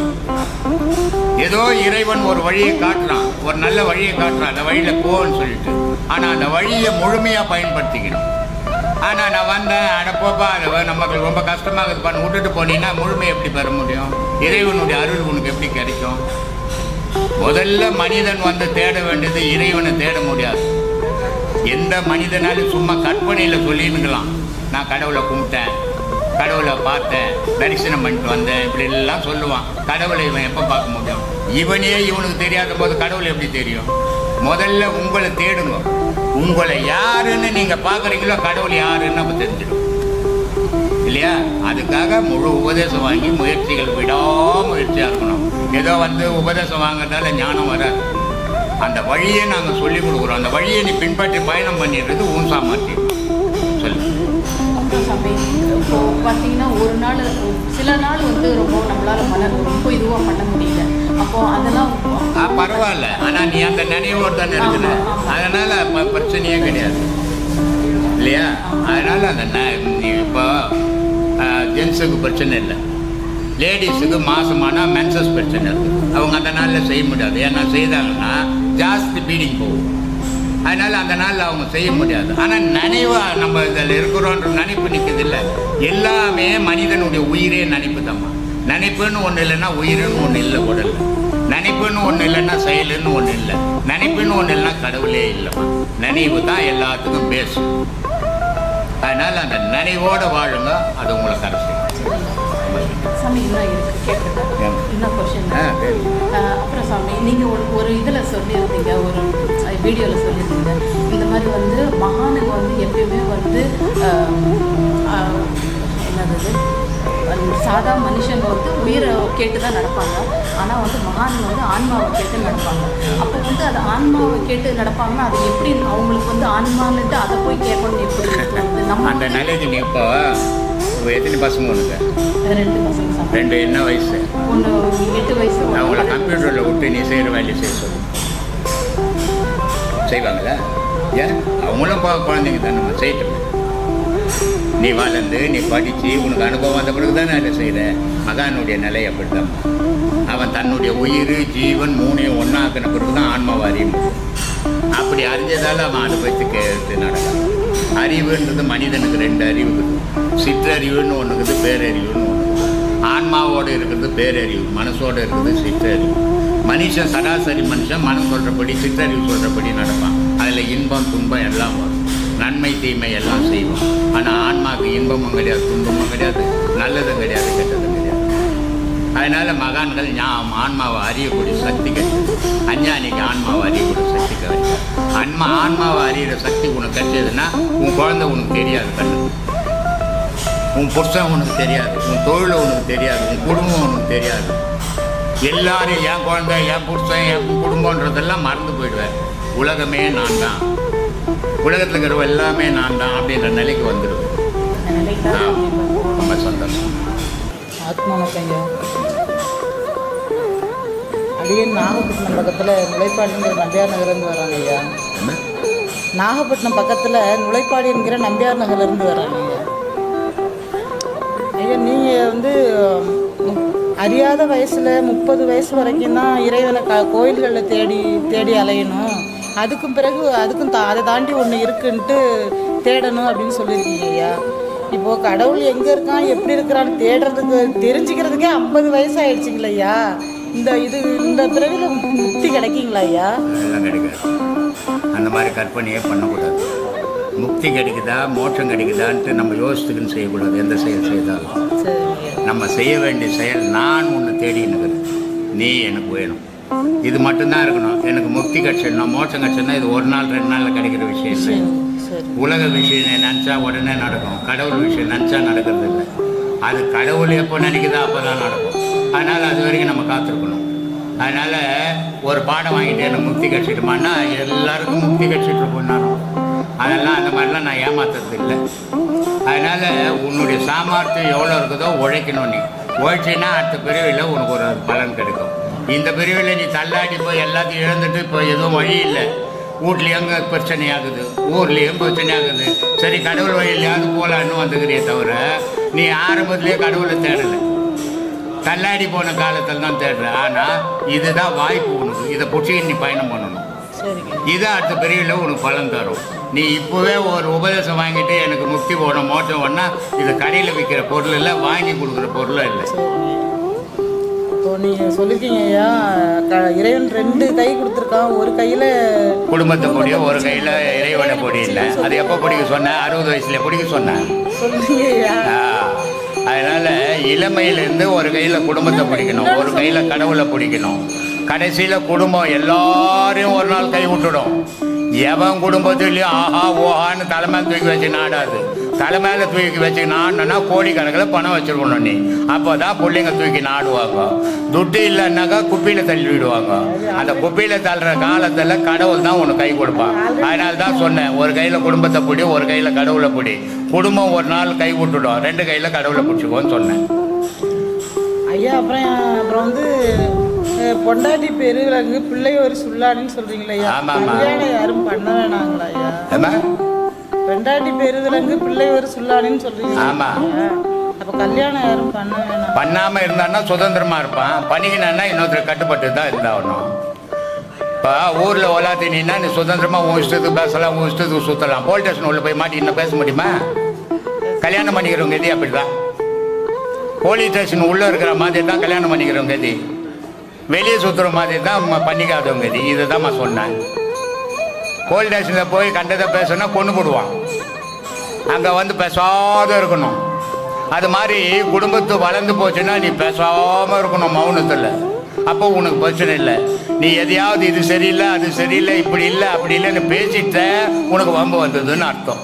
ஏதோ இறைவன் ஒரு வழியை காட்டுறான் ஒரு நல்ல வழியை காட்டுறான் அந்த வழியில் போன்னு சொல்லிட்டு ஆனால் அந்த வழியை முழுமையாக பயன்படுத்திக்கணும் ஆனால் நான் வந்தேன் அட போப்பா அது வ- நமக்கு ரொம்ப கஷ்டமாக இது பண்ண விட்டுட்டு போனீங்கன்னா முழுமை எப்படி பெற முடியும் இறைவனுடைய அருள் உனக்கு எப்படி கிடைக்கும் முதல்ல மனிதன் வந்து தேட வேண்டியது இறைவனை தேட முடியாது எந்த மனிதனாலும் சும்மா கற்பனையில் சொல்லினுங்களாம் நான் கடவுளை கும்பிட்டேன் கடவுளை பார்த்தேன் தரிசனம் பண்ணிட்டு வந்தேன் இப்படி எல்லாம் சொல்லுவான் கடவுளை இவன் எப்போ பார்க்க முடியும் இவனே இவனுக்கு தெரியாத போது கடவுள் எப்படி தெரியும் முதல்ல உங்களை தேடுங்க உங்களை யாருன்னு நீங்கள் பார்க்குறீங்களோ கடவுள் யாருன்னு நம்ம தெரிஞ்சிடும் இல்லையா அதுக்காக முழு உபதேசம் வாங்கி முயற்சிகள் விடாமுயற்சியாக இருக்கணும் ஏதோ வந்து உபதேசம் வாங்குறதால ஞானம் வராது அந்த வழியை நாங்கள் சொல்லி கொடுக்குறோம் அந்த வழியை நீ பின்பற்றி பயணம் பண்ணிடுறது உன் சாமர்த்தியம் சொல்லு அப்புறம் சாமி இப்போ பார்த்தீங்கன்னா ஒரு நாள் சில நாள் வந்து ரொம்ப நம்மளால மன ரொம்ப இதுவாக பண்ண முடியல அப்போ அதெல்லாம் ஆ பரவாயில்ல ஆனால் நீ அந்த நினைவோடு தானே இருக்கிற ஆமா, ஆமா. அதனால் ப- பிரச்சனையே கிடையாது இல்லையா அதனால் அந்த ந- நீ இப்போ ஜென்ஸுக்கு பிரச்சனை இல்லை லேடிஸுக்கு மாசமானா மென்சஸ் பிரச்சனை இருக்குது அவங்க அந்த நாளில் செய்ய முடியாது ஏன்னா செய்தாங்கன்னா ஜாஸ்தி பீடிங் போகும் அதனால் அந்த நாளில் அவங்க செய்ய முடியாது ஆனால் நினைவாக நம்ம இதில் இருக்கிறோன்ற நினைப்பு நிற்குது இல்லை எல்லாமே மனிதனுடைய உயிரே நினைப்பு தாம்மா நினைப்புன்னு ஒன்று இல்லைன்னா உயிருன்னு ஒன்று இல்லை உடல்ல நினைப்புன்னு ஒன்று இல்லைன்னா செயலுன்னு ஒன்று இல்லை நினைப்புன்னு ஒன்று இல்லைன்னா கடவுளே இல்லைம்மா நினைவு தான் எல்லாத்துக்கும் பேசு அதனால் அந்த நினைவோடு வாழுங்க அது உங்களை கரை சாமி இன்னும் இருக்கு கேட்குறேன் ஏன்? இன்னும் கொஷின் ஆ சரி அப்புறம் சாமி நீங்கள் ஒரு ஒரு இதில் சொல்லியிருந்தீங்க ஒரு வீடியோவில் சொல்லியிருந்தீங்க இந்த மாதிரி வந்து மகானுங்க வந்து எப்பயுமே வந்து ஆஹ், ஆஹ், என்னது இது? அந்த சாதா மனுஷங்க வந்து உயிரை கேட்டு தான் நடப்பாங்க ஆனால் வந்து மகானுங்க வந்து ஆன்மாவை கேட்டு நடப்பாங்க அப்போ வந்து அது ஆன்மாவை கேட்டு நடப்பாங்கன்னா அது எப்படி அவங்களுக்கு வந்து ஆன்மான்னுட்டு அதை போய் கேட்கணும்னு எப்படி தோணுது நம்ம அந்த வந்து- நிலைக்கு நீ இப்போ இப்போ எத்தனை பசங்க உனக்கு ரெண்டு பசங்க சாமி ரெண்டு என்ன வயசு ஒன்று எட்டு வயசு ஒண்ணு அவங்கள பதினஞ்சு. கம்ப்யூட்டரில் விட்டு நீ செய்கிற வேலையை செய்ய சொல்லு செய்வாங்களா ஏன் அவங்களும் பா குழந்தைங்க தான் நம்ம செய்யட்டும் நீ வளர்ந்து நீ படித்து உனக்கு அனுபவம் வந்த பிறகு தானே அதை செய்கிற மகானுடைய நிலை அப்படிதான் அவன் தன்னுடைய உயிர் ஜீவன் மூணையும் ஒன்றாக்கின பிறகு தான் ஆன்மாவை அறிய முடியும் அப்படி அறிஞ்சதால் அவன் அனுபவித்து கேட்டு நடக்கான் அறிவுன்றது மனிதனுக்கு ரெண்டு அறிவு இருக்குது சிற்றறிவுன்னு ஒன்று இருக்குது பேரறிவுன்னு ஒன்று ஆன்மாவோடு இருக்கிறது பேரறிவு மனசோடு இருக்கிறது சிற்றறிவு மனுஷன் சராசரி மனுஷன் மனம் சொல்கிறபடி சிற்றறிவு சொல்கிறபடி நடப்பான் அதில் இன்பம் துன்பம் எல்லாம் வரும் நன்மை தீமை எல்லாம் செய்வோம் ஆனால் ஆன்மாவுக்கு இன்பமும் கிடையாது துன்பமும் கிடையாது நல்லதும் கிடையாது கெட்டதும் கிடையாது அதனால மகான்கள் ஞா ஆன்மாவை அறியக்கூடிய சக்தி கிடைச்சது அஞ்ஞானிக்கு ஆன்மாவை அறியக்கூடிய சக்தி கிடைச்சது ஆன்மா ஆன்மாவை அறியிற சக்தி உனக்கு கிடைச்சதுன்னா உன் குழந்தை உனக்கு தெரியாது கண்ணு உன் புருஷன் உனக்கு தெரியாது உன் தொழில் உனக்கு தெரியாது உன் குடும்பம் உனக்கு தெரியாது எல்லாரும் என் குழந்தை என் புருஷன் என் குடும்பன்றதெல்லாம் மறந்து போயிடுவேன் உலகமே நான் தான் உலகத்தில் இருக்கிறவ எல்லாமே நான் தான் அப்படின்ற நிலைக்கு வந்துடுவேன் அந்த நிலைக்கு தான் ஆ, ரொம்ப சந்தோஷம் ஆத்மானத்தையா அடியன் நாகப்பட்டினம் பக்கத்தில் நுழைப்பாடிங்கிற நம்பியார் நகர்லேருந்து வராங்க ஐயா என்ன நாகப்பட்டினம் பக்கத்தில் நுழைப்பாடி என்கிற நம்பியார் நகர்லேருந்து வராங்க ஐயா ஐயா நீங்கள் வந்து ம், அறியாத வயசில் முப்பது வயசு வரைக்கும் தான் இறைவனை க கோயில்களில் தேடி தேடி அலையணும் அதுக்கும் பிறகு அதுக்கும் தா அதை தாண்டி ஒன்று இருக்குன்ட்டு தேடணும் அப்படின்னு சொல்லியிருக்கீங்க ஐயா இப்போது கடவுள் எங்கே இருக்கான் எப்படி இருக்கிறான்னு தேடுறதுக்கு தெரிஞ்சுக்கிறதுக்கே ஐம்பது வயசு ஆயிடுச்சுங்களா ஐயா இந்த இது இந்த பிறவில முக்தி கிடைக்குங்களா ஐயா அதெல்லாம் கிடைக்காது அந்த மாதிரி கற்பனையே பண்ணக்கூடாது முக்தி கிடைக்குதா மோட்சம் கிடைக்குதான்ட்டு நம்ம யோசித்துக்குன்னு செய்யக்கூடாது எந்த செயல் செய்தாலும் சரிங்க ஐயா நம்ம செய்ய வேண்டிய செயல் நான் உன்னை தேடினுக்கிறேன் நீ எனக்கு வேணும் இது மட்டும்தான் இருக்கணும் எனக்கு முக்தி கிடைச்சிடணும் மோட்சம் கிடைச்சிடணும் இது ஒரு நாள் ரெண்டு நாளில் கிடைக்கிற விஷயம் இல்லை சரி சரி உலக விஷயம் நினச்சா உடனே நடக்கும் கடவுள் விஷயம் நினச்சா நடக்கிறது இல்லை அது கடவுள் எப்போ நினைக்குதோ அப்போ தான் நடக்கும் அதனால் அது வரைக்கும் நம்ம காத்திருக்கணும் அதனால் ஒரு பாடம் வாங்கிட்டு எனக்கு முக்தி கிடச்சிட்டுமான்னா எல்லாருக்கும் முக்தி கிடச்சிட்டு இருக்கும் நேரம் அதெல்லாம் அந்த மாதிரிலாம் நான் ஏமாத்துறது இல்லை அதனால் உன்னுடைய சாமர்த்தியம் எவ்வளோ இருக்குதோ உழைக்கணும் நீ உழைச்சின்னா அடுத்த பிரிவில் உனக்கு ஒரு பலன் கிடைக்கும் இந்த பிரிவில் நீ தள்ளாடி போய் எல்லாத்தையும் இழந்துட்டு இப்போ எதுவும் வழி இல்லை வீட்லேயும் பிரச்சனை ஆகுது ஊர்லேயும் பிரச்சனை ஆகுது சரி கடவுள் வழியிலையாவது போகலான்னு வந்துக்கிறியே தவிர நீ ஆரம்பத்திலேயே கடவுளை தேடலை தள்ளாடி போன காலத்தில் தான் தேடுற ஆனால் இதுதான் வாய்ப்பு உனக்கு இதை பிடிச்சி நீ பயணம் பண்ணணும் சரிங்க இது அடுத்த பிரிவில் உனக்கு பலன் தரும் நீ இப்போவே ஒரு உபதேசம் வாங்கிட்டு எனக்கு முக்தி போகணும் மோட்சம் வேணா இது கடையில் விற்கிற பொருள் இல்லை வாங்கி கொடுக்குற பொருளும் இல்லை சரிங்க இப்போ நீங்கள் சொல்லிருக்கீங்க ஐயா க இறைவன் ரெண்டு கை கொடுத்துருக்கான் ஒரு கையில் குடும்பத்தை பொடியோ ஒரு கையில் இறைவனை பொடி இல்லை அது எப்போ பிடிக்க சொன்னேன் அறுபது வயசுல பிடிக்க சொன்னேன் சொல்லுங்க ஐயா ஆ, அதனால இளமையிலேருந்து ஒரு கையில் குடும்பத்தை பிடிக்கணும் ஒரு கையில் கடவுளை பிடிக்கணும் கடைசியில் குடும்பம் எல்லாரையும் ஒரு நாள் கை விட்டுடும் எவன் குடும்பத்துலேயும் ஆஹா ஓஹான்னு தலைமையில தூக்கி வச்சு நாடாது தலைமையில தூக்கி வச்சு நாடுனா கோடிக்கணக்கில் பணம் வச்சிருக்கணும் நீ அப்போ தான் பிள்ளைங்க தூக்கி நாடுவாங்க துட்டு இல்லைன்னாக்கா குப்பையில் தள்ளி விடுவாங்க அந்த குப்பையில் தள்ளுற காலத்தில் கடவுள் தான் உனக்கு கை கொடுப்பான் அதனால தான் சொன்னேன் ஒரு கையில் குடும்பத்தை பிடி ஒரு கையில் கடவுளை பிடி குடும்பம் ஒரு நாள் கை விட்டுடும் ரெண்டு கையில் கடவுளை பிடிச்சிக்கோன்னு சொன்னேன் ஐயா அப்புறம் அப்புறம் வந்து அஹ், பொண்டாட்டி பெருவிலங்கு பிள்ளை ஒரு சுல்லானின்னு சொல்றீங்களா ஐயா ஆமா, ஆமா. கல்யாணம் யாரும் பண்ண வேணாங்களா ஐயா ஏம்மா பொண்டாட்டி பெருவிலங்கு பிள்ளை ஒரு சுல்லானின்னு சொல்றீங்களா ஆமா. ஐயா? அப்ப கல்யாணம் யாரும் பண்ண வேணாம் பண்ணாமல் இருந்தான்னா சுதந்திரமா இருப்பான் பண்ணிக்கினான்னா இன்னொருத்தர் கட்டுப்பட்டு தான் இருந்தாகணும் இப்போ ஊரில் ஒலாத்தினா நீ சுதந்திரமா உன் இஷ்டத்துக்கு பேசலாம் உன் இஷ்டத்துக்கு சுற்றலாம் போலீஸ் ஸ்டேஷன் உள்ள போய் மாட்டி இன்னும் பேச முடியுமா கல்யாணம் பண்ணிக்கிறவங்க எதி அப்படி தான் போலீஸ் ஸ்டேஷன் உள்ளே இருக்கிற மாதிரி தான் கல்யாணம் பண்ணிக்கிறவங்க எதி வெளியே சுற்றுற மாதிரி தான் ம- பண்ணிக்காதவங்க எதி இதை தான் சொன்னேன் போலீஸ் ஸ்டேஷனில் போய் கண்டதை பேசணும்னா கொண்டு போடுவான் அங்கே வந்து பேசாத இருக்கணும் அது மாதிரி குடும்பத்து வளர்ந்து போச்சுன்னா நீ பேசாமல் இருக்கணும் மௌனத்தில் அப்போ உனக்கு பிரச்சனை இல்லை நீ எதையாவது இது சரியில்லை அது சரியில்லை இப்படி இல்லை அப்படி இல்லைன்னு பேசிட்ட உனக்கு வம்பு வந்ததுன்னு அர்த்தம்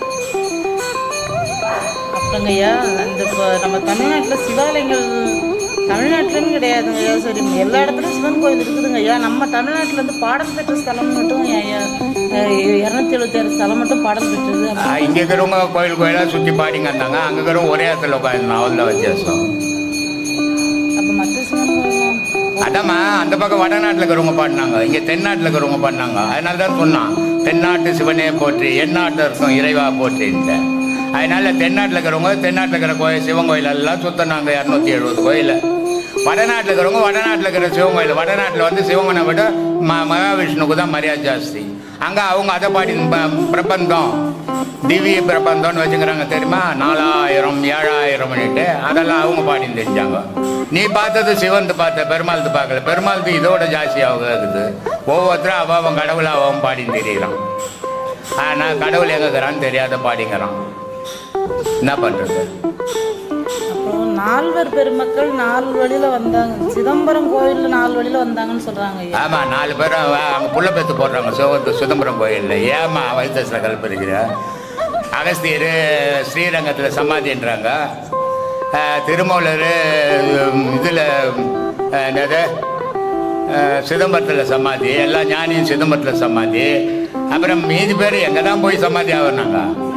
அப்புறங்க ஐயா அந்த இப்போ நம்ம தமிழ்நாட்டில் சிவாலயங்கள் தமிழ்நாட்டிலன்னு கிடையாதுங்க ஐயா சரி எல்லா இடத்துலையும் சிவன் கோயில் இருக்குதுங்க ஐயா நம்ம தமிழ்நாட்டில் இருந்து பாடல் பெற்ற ஸ்தலம் மட்டும் ஐயா இரநூத்தி எழுபத்தாறு ஸ்தலம் மட்டும் பாடல் பெற்றது ஆஹ் இங்க இருக்கிறவங்க கோயில் கோயிலாக சுற்றி பாடிங்க இருந்தாங்க அங்கே இருக்கிறவங்க ஒரே இடத்துல உட்காந்துருந்தோம் அவ்வளோ வித்தியாசம் அப்போ மற்ற சிவன் கோயில் அதாம்மா அந்த பக்கம் வடநாட்டில் இருக்கிறவங்க பாடினாங்க இங்கே தென்னாட்டில் இருக்கிறவங்க பாடினாங்க அதனால தான் சொன்னான் தென்னாட்டு சிவனே போற்றி எந்நாட்டில் இருக்கும் இறைவா போற்றின்ட்டு அதனால தென்னாட்டில் இருக்கிறவங்க தென்னாட்டில் இருக்கிற கோயில் சிவன் கோயில் எல்லாம் சுத்தினாங்க இரநூத்தி எழுபது கோயில் வடநாட்டில் இருக்கிறவங்க வடநாட்டில் இருக்கிற சிவன் கோயில் வடநாட்டில் வந்து சிவங்கனை விட ம மகாவிஷ்ணுவுக்கு தான் மரியாதை ஜாஸ்தி அங்கே அவங்க அதை பாடி ப- பிரபந்தம் திவ்ய பிரபந்தம்னு வச்சுக்கிறாங்க தெரியுமா நாலாயிரம் ஏழாயிரம்னுட்டு அதெல்லாம் அவங்க பாடி தெரிஞ்சாங்க நீ பார்த்தது சிவந்து பார்த்த பெருமாள்து பார்க்கல பெருமாள்து இதோட ஜாஸ்தியாக இருக்குது ஒவ்வொருத்தரும் அவ அவன் கடவுளை அவன் பாடி தெரியறான் ஆனால் கடவுள் எங்கே இருக்கிறான்னு தெரியாத பாடிங்கிறான் என்ன பண்ணுறது அப்புறம் நால்வர் பெருமக்கள் நாலு வழியில வந்தாங்க சிதம்பரம் கோயில்ல நாலு வழியில வந்தாங்கன்னு சொல்றாங்க ஐயா ஆமாம் நாலு பேரும் அங்கே புள்ள பெத்து போடுறாங்க சிவத்து சிதம்பரம் கோயிலில் ஏமா வைத்தசில் கல்பறிக்கிற அகஸ்தியர் ஸ்ரீரங்கத்தில் சமாதின்றாங்க அஹ், திருமூலர் இதில் என்னது அஹ், சிதம்பரத்தில் சமாதி எல்லா ஞானியும் சிதம்பரத்தில் சமாதி அப்புறம் மீதி பேர் எங்கே தான் போய் சமாதி ஆகுறாங்க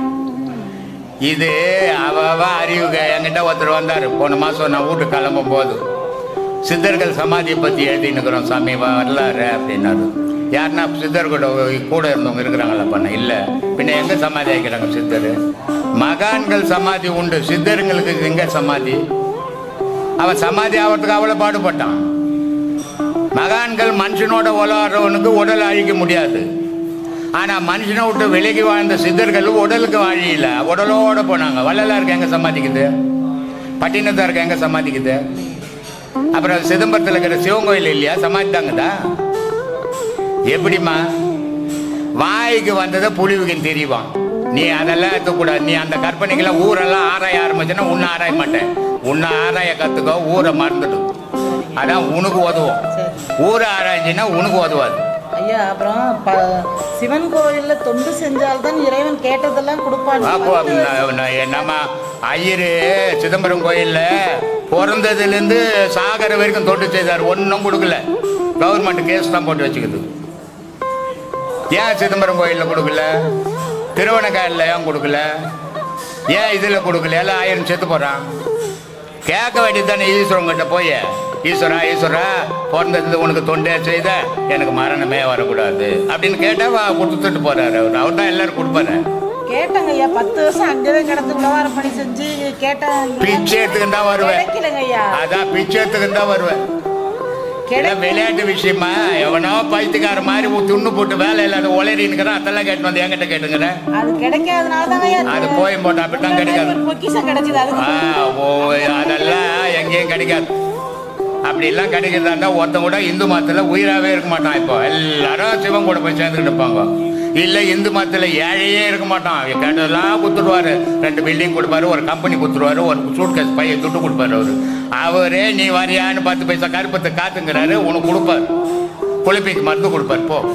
இது அவ அவ அறிவுக என்கிட்ட ஒருத்தர் வந்தார் போன மாதம் நான் வீட்டுக்கு கிளம்பும் போது சித்தர்கள் சமாதியை பற்றி எழுதினுக்கிறோம் சாமி வ- வரலாறு அப்படின்னாரு யாருன்னா சித்தர்களோட கூட இருந்தவங்க இருக்கிறாங்களா பண்ண இல்லை பின்ன எங்கே சமாதி ஆக்கிறாங்க சித்தர் மகான்கள் சமாதி உண்டு சித்தருங்களுக்கு எங்கே சமாதி அவன் சமாதி ஆகிறதுக்கு அவ்வளோ பாடுபட்டான் மகான்கள் மனுஷனோட உலகிறவனுக்கு உடல் அழிக்க முடியாது ஆனா மனுஷனை விட்டு விலகி வாழ்ந்த சித்தர்கள் உடலுக்கு வாழியில உடலோட போனாங்க வள்ளலாருக்கு எங்க சமாதிக்குது பட்டினத்தாருக்கு எங்க சமாதிக்குது அப்புறம் சிதம்பரத்தில் இருக்கிற சிவன் கோயில் இல்லையா சமாதி தாங்கதா எப்படிம்மா வாய்க்கு வந்ததை புலிவுக்கு தெரியுவான் நீ அதெல்லாம் இருக்கக்கூடாது நீ அந்த கற்பனைக்கெல்லாம் ஊரெல்லாம் ஆராய ஆரம்பிச்சுன்னா உன்னை ஆராய மாட்டேன் உன்னை ஆராய கற்றுக்கோ ஊரை மறந்துடு அதான் உனக்கு உதவும் ஊரை ஆராய்ச்சின்னா உனக்கு உதவாது ஐயா அப்புறம் ப- சிவன் கோயில்ல தொண்டு செஞ்சால்தான் இறைவன் கேட்டதெல்லாம் கொடுப்பான் அப்போ ந- ந- நம்ம ஐயர் சிதம்பரம் கோயிலில் பிறந்ததுலேருந்து சாகர வரைக்கும் தொண்டு செய்தார் ஒன்றும் கொடுக்கல கவர்மெண்ட் கேஸ் தான் போட்டு வச்சுக்குது ஏன் சிதம்பரம் கோயிலில் கொடுக்கல திருவண்ணக்காயில் ஏன் கொடுக்கல ஏன் இதில் கொடுக்கல எல்லாம் ஆயிரம் செத்து போகிறான் கேட்க வேண்டியது தானே ஈஸ்வரங்கிட்ட போய் ஈஸ்வரா ஈஸ்வரா பிறந்தது உனக்கு தொண்டே செய்த எனக்கு மரணமே வரக்கூடாது அப்படின்னு கேட்டால் வா கொடுத்துட்டு போறாரு அவர் அவர் தான் எல்லாரும் கொடுப்பாரு கேட்டாங்க ஐயா பத்து வருஷம் அங்கவே கிடந்து உழவாரம் பணி செஞ்சு கேட்டேன் பிச்சை எடுத்துக்கிட்டு தான் வருவேன் கிடைக்கலங்க ஐயா அதான் பிச்சை எடுத்துக்கிட்டு தான் வருவேன் எல்லாம் விளையாட்டு விஷயமா எவனோ பைத்தியக்கார மாதிரி ஊ- துண்ணு போட்டு வேலை இல்லாத உளறினுக்கிறேன் அதெல்லாம் கேட்டு வந்து என்கிட்ட கேட்டுங்கிறேன் அது கிடைக்காதனால தாங்க ஐயா அது போய் போட்டு அப்படித்தான் கிடைக்காது ஒரு பொக்கிஷம் கிடைச்சது அதுக்கு ஆ, ஓ அதெல்லாம் எங்கேயும் கிடைக்காது அப்படி எல்லாம் கிடைக்கிறதா இருந்தா ஒருத்தன் கூட இந்து மதத்துல உயிராவே இருக்க மாட்டான் இப்போ எல்லாரும் சிவன் கூட போய் சேர்ந்துக்கிட்டு இருப்பாங்க இல்ல இந்து மதத்துல ஏழையே இருக்க மாட்டான் அவன் கேட்டதெல்லாம் கொடுத்துருவாரு ரெண்டு பில்டிங் கொடுப்பாரு ஒரு கம்பெனி கொடுத்துருவாரு ஒரு சூட்கேஸ் பையன் துட்டு கொடுப்பாரு அவரு அவரே நீ வரியான்னு பத்து பைசா கருப்பத்தை காத்துங்கிறாரு உனக்கு கொடுப்பாரு குளிப்பிக்கு மருந்து கொடுப்பாரு போ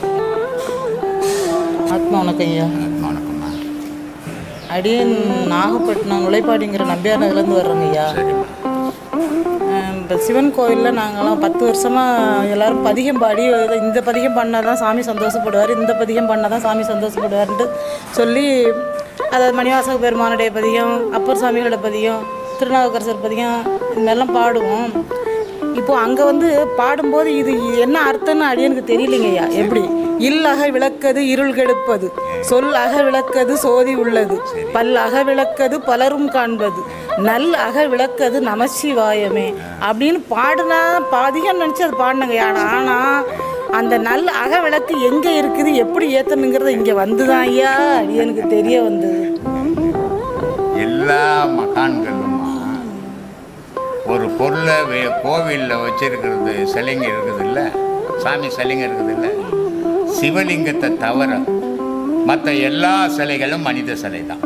ஆத்மா வணக்கம் ஐயா வணக்கம்மா அடியன் நாகப்பட்டினம் உழைப்பாடிங்கிற நம்பியார் நகர்லேருந்து வர்றோங்க ஐயா சரிம்மா இப்போ சிவன் கோயிலில் நாங்களாம் பத்து வருஷமாக எல்லாரும் பதிகம் பாடி இந்த பதிகம் பண்ணால் தான் சாமி சந்தோஷப்படுவார் இந்த பதிகம் பண்ணால் தான் சாமி சந்தோஷப்படுவார்ன்ட்டு சொல்லி அதாவது மணிவாசக பெருமானுடைய பதிகம் அப்பர் சாமிகளோட பதிகம் திருநாவுக்கரசர் பதிகம் இது மாதிரிலாம் பாடுவோம் இப்போ அங்கே வந்து பாடும்போது இது என்ன அர்த்தம்னு அடியனுக்கு தெரியலைங்க ஐயா எப்படி இல் அக விளக்கது இருள் கெடுப்பது சொல் அக விளக்கது சோதி உள்ளது பல் அக விளக்கது பலரும் காண்பது நல் அக விளக்கது நமசிவாயமே அப்படின்னு பாடுனா பாதிகம் நினச்சி அது பாடினங்க ஐயா ஆனால் அந்த நல் அக விளக்கு எங்கே இருக்குது எப்படி ஏற்றணுங்கிறது இங்கே வந்துதான் ஐயா அடியனுக்கு தெரிய வந்தது எல்லா மகான்களுமா ஒரு பொருளை வே- கோவிலில் வச்சிருக்கிறது சிலைங்க இருக்குது இல்லை சாமி சிலைங்க இருக்குது இல்லை சிவலிங்கத்தை தவிர மற்ற எல்லா சிலைகளும் மனித சிலை தான்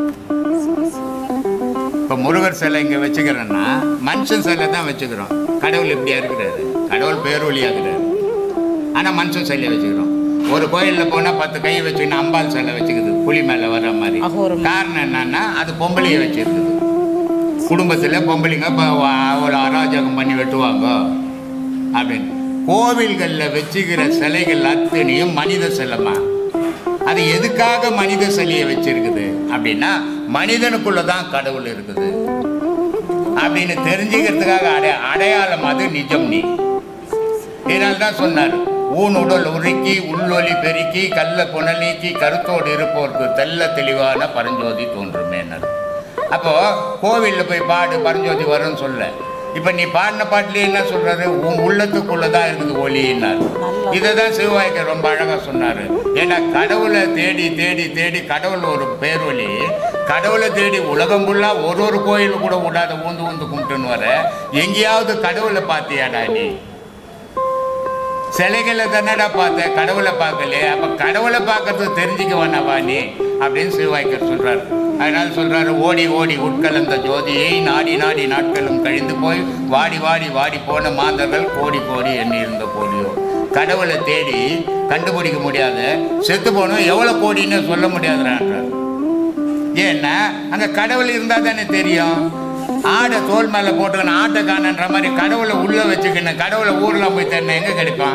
இப்போ முருகர் சிலை இங்கே வச்சுக்கிறோன்னா மனுஷன் சிலை தான் வச்சுக்கிறோம் கடவுள் இப்படியா இருக்கிறாரு கடவுள் பேரொழியாகிறாரு ஆனால் மனுஷன் சிலையை வச்சுக்கிறோம் ஒரு கோயிலில் போனால் பத்து கை வச்சுக்கின்னு அம்பாள் சிலை வச்சுக்குது புலி மேலே வர்ற மாதிரி அகோரம். காரணம் என்னன்னா அது பொம்பளையை வச்சிருக்குது குடும்பத்தில் பொம்பளைங்க இப்போ அவ்வளோ அராஜகம் பண்ணி வெட்டுவாங்க அப்படின்னு கோவில்களில் வச்சுக்கிற சிலைகள் அத்தனையும் மனித சிலைமா அது எதுக்காக மனித சிலையை வச்சிருக்குது அப்படின்னா மனிதனுக்குள்ள தான் கடவுள் இருக்குது அப்படின்னு தெரிஞ்சுக்கிறதுக்காக அடைய அடையாளம் அது நிஜம் நீ இதனால தான் சொன்னார் ஊன் உடல் உருக்கி உள்ளொலி பெருக்கி கல்ல புனலீக்கி கருத்தோடு இருப்போருக்கு தெல்ல தெளிவான பரஞ்சோதி தோன்றுமேனர் அப்போ கோவிலில் போய் பாடு பரஞ்சோதி வரும்னு சொல்ல இப்போ நீ பாடின பாட்டிலே என்ன சொல்றாரு உன் உள்ளத்துக்குள்ள தான் இருக்குது ஒளின்னார் இதை தான் சிவவாய்க்கர் ரொம்ப அழகாக சொன்னார் ஏன்னா கடவுளை தேடி தேடி தேடி கடவுள் ஒரு பேரொலி கடவுளை தேடி உலகம் ஃபுல்லாக ஒரு ஒரு கோயில் கூட விடாத ஊந்து ஊந்து கும்பிட்டுன்னு வர எங்கேயாவது கடவுளை பார்த்தியாடா நீ சிலைகளை தானடா பார்த்த கடவுளை பார்க்கலையே அப்போ கடவுளை பார்க்கறது தெரிஞ்சுக்க வேணாவா நீ அப்படின்னு சிவாய்க்கர் சொல்றாரு அதனால சொல்றாரு ஓடி ஓடி உட்கலந்த ஜோதியை நாடி நாடி நாட்களும் கழிந்து போய் வாடி வாடி வாடி போன மாந்தர்கள் கோடி கோடி எண்ணி இருந்த போலியோ கடவுளை தேடி கண்டுபிடிக்க முடியாத செத்து போனோம் எவ்வளோ கோடின்னு சொல்ல முடியாதுன்றார் ஏன்னா அங்கே கடவுள் இருந்தால் தானே தெரியும் ஆடை தோல் மேலே போட்டுக்கணும் ஆட்டை காணன்ற மாதிரி கடவுளை உள்ளே வச்சுக்கணும் கடவுளை ஊரில் போய் தரணும் எங்கே கிடைக்கும்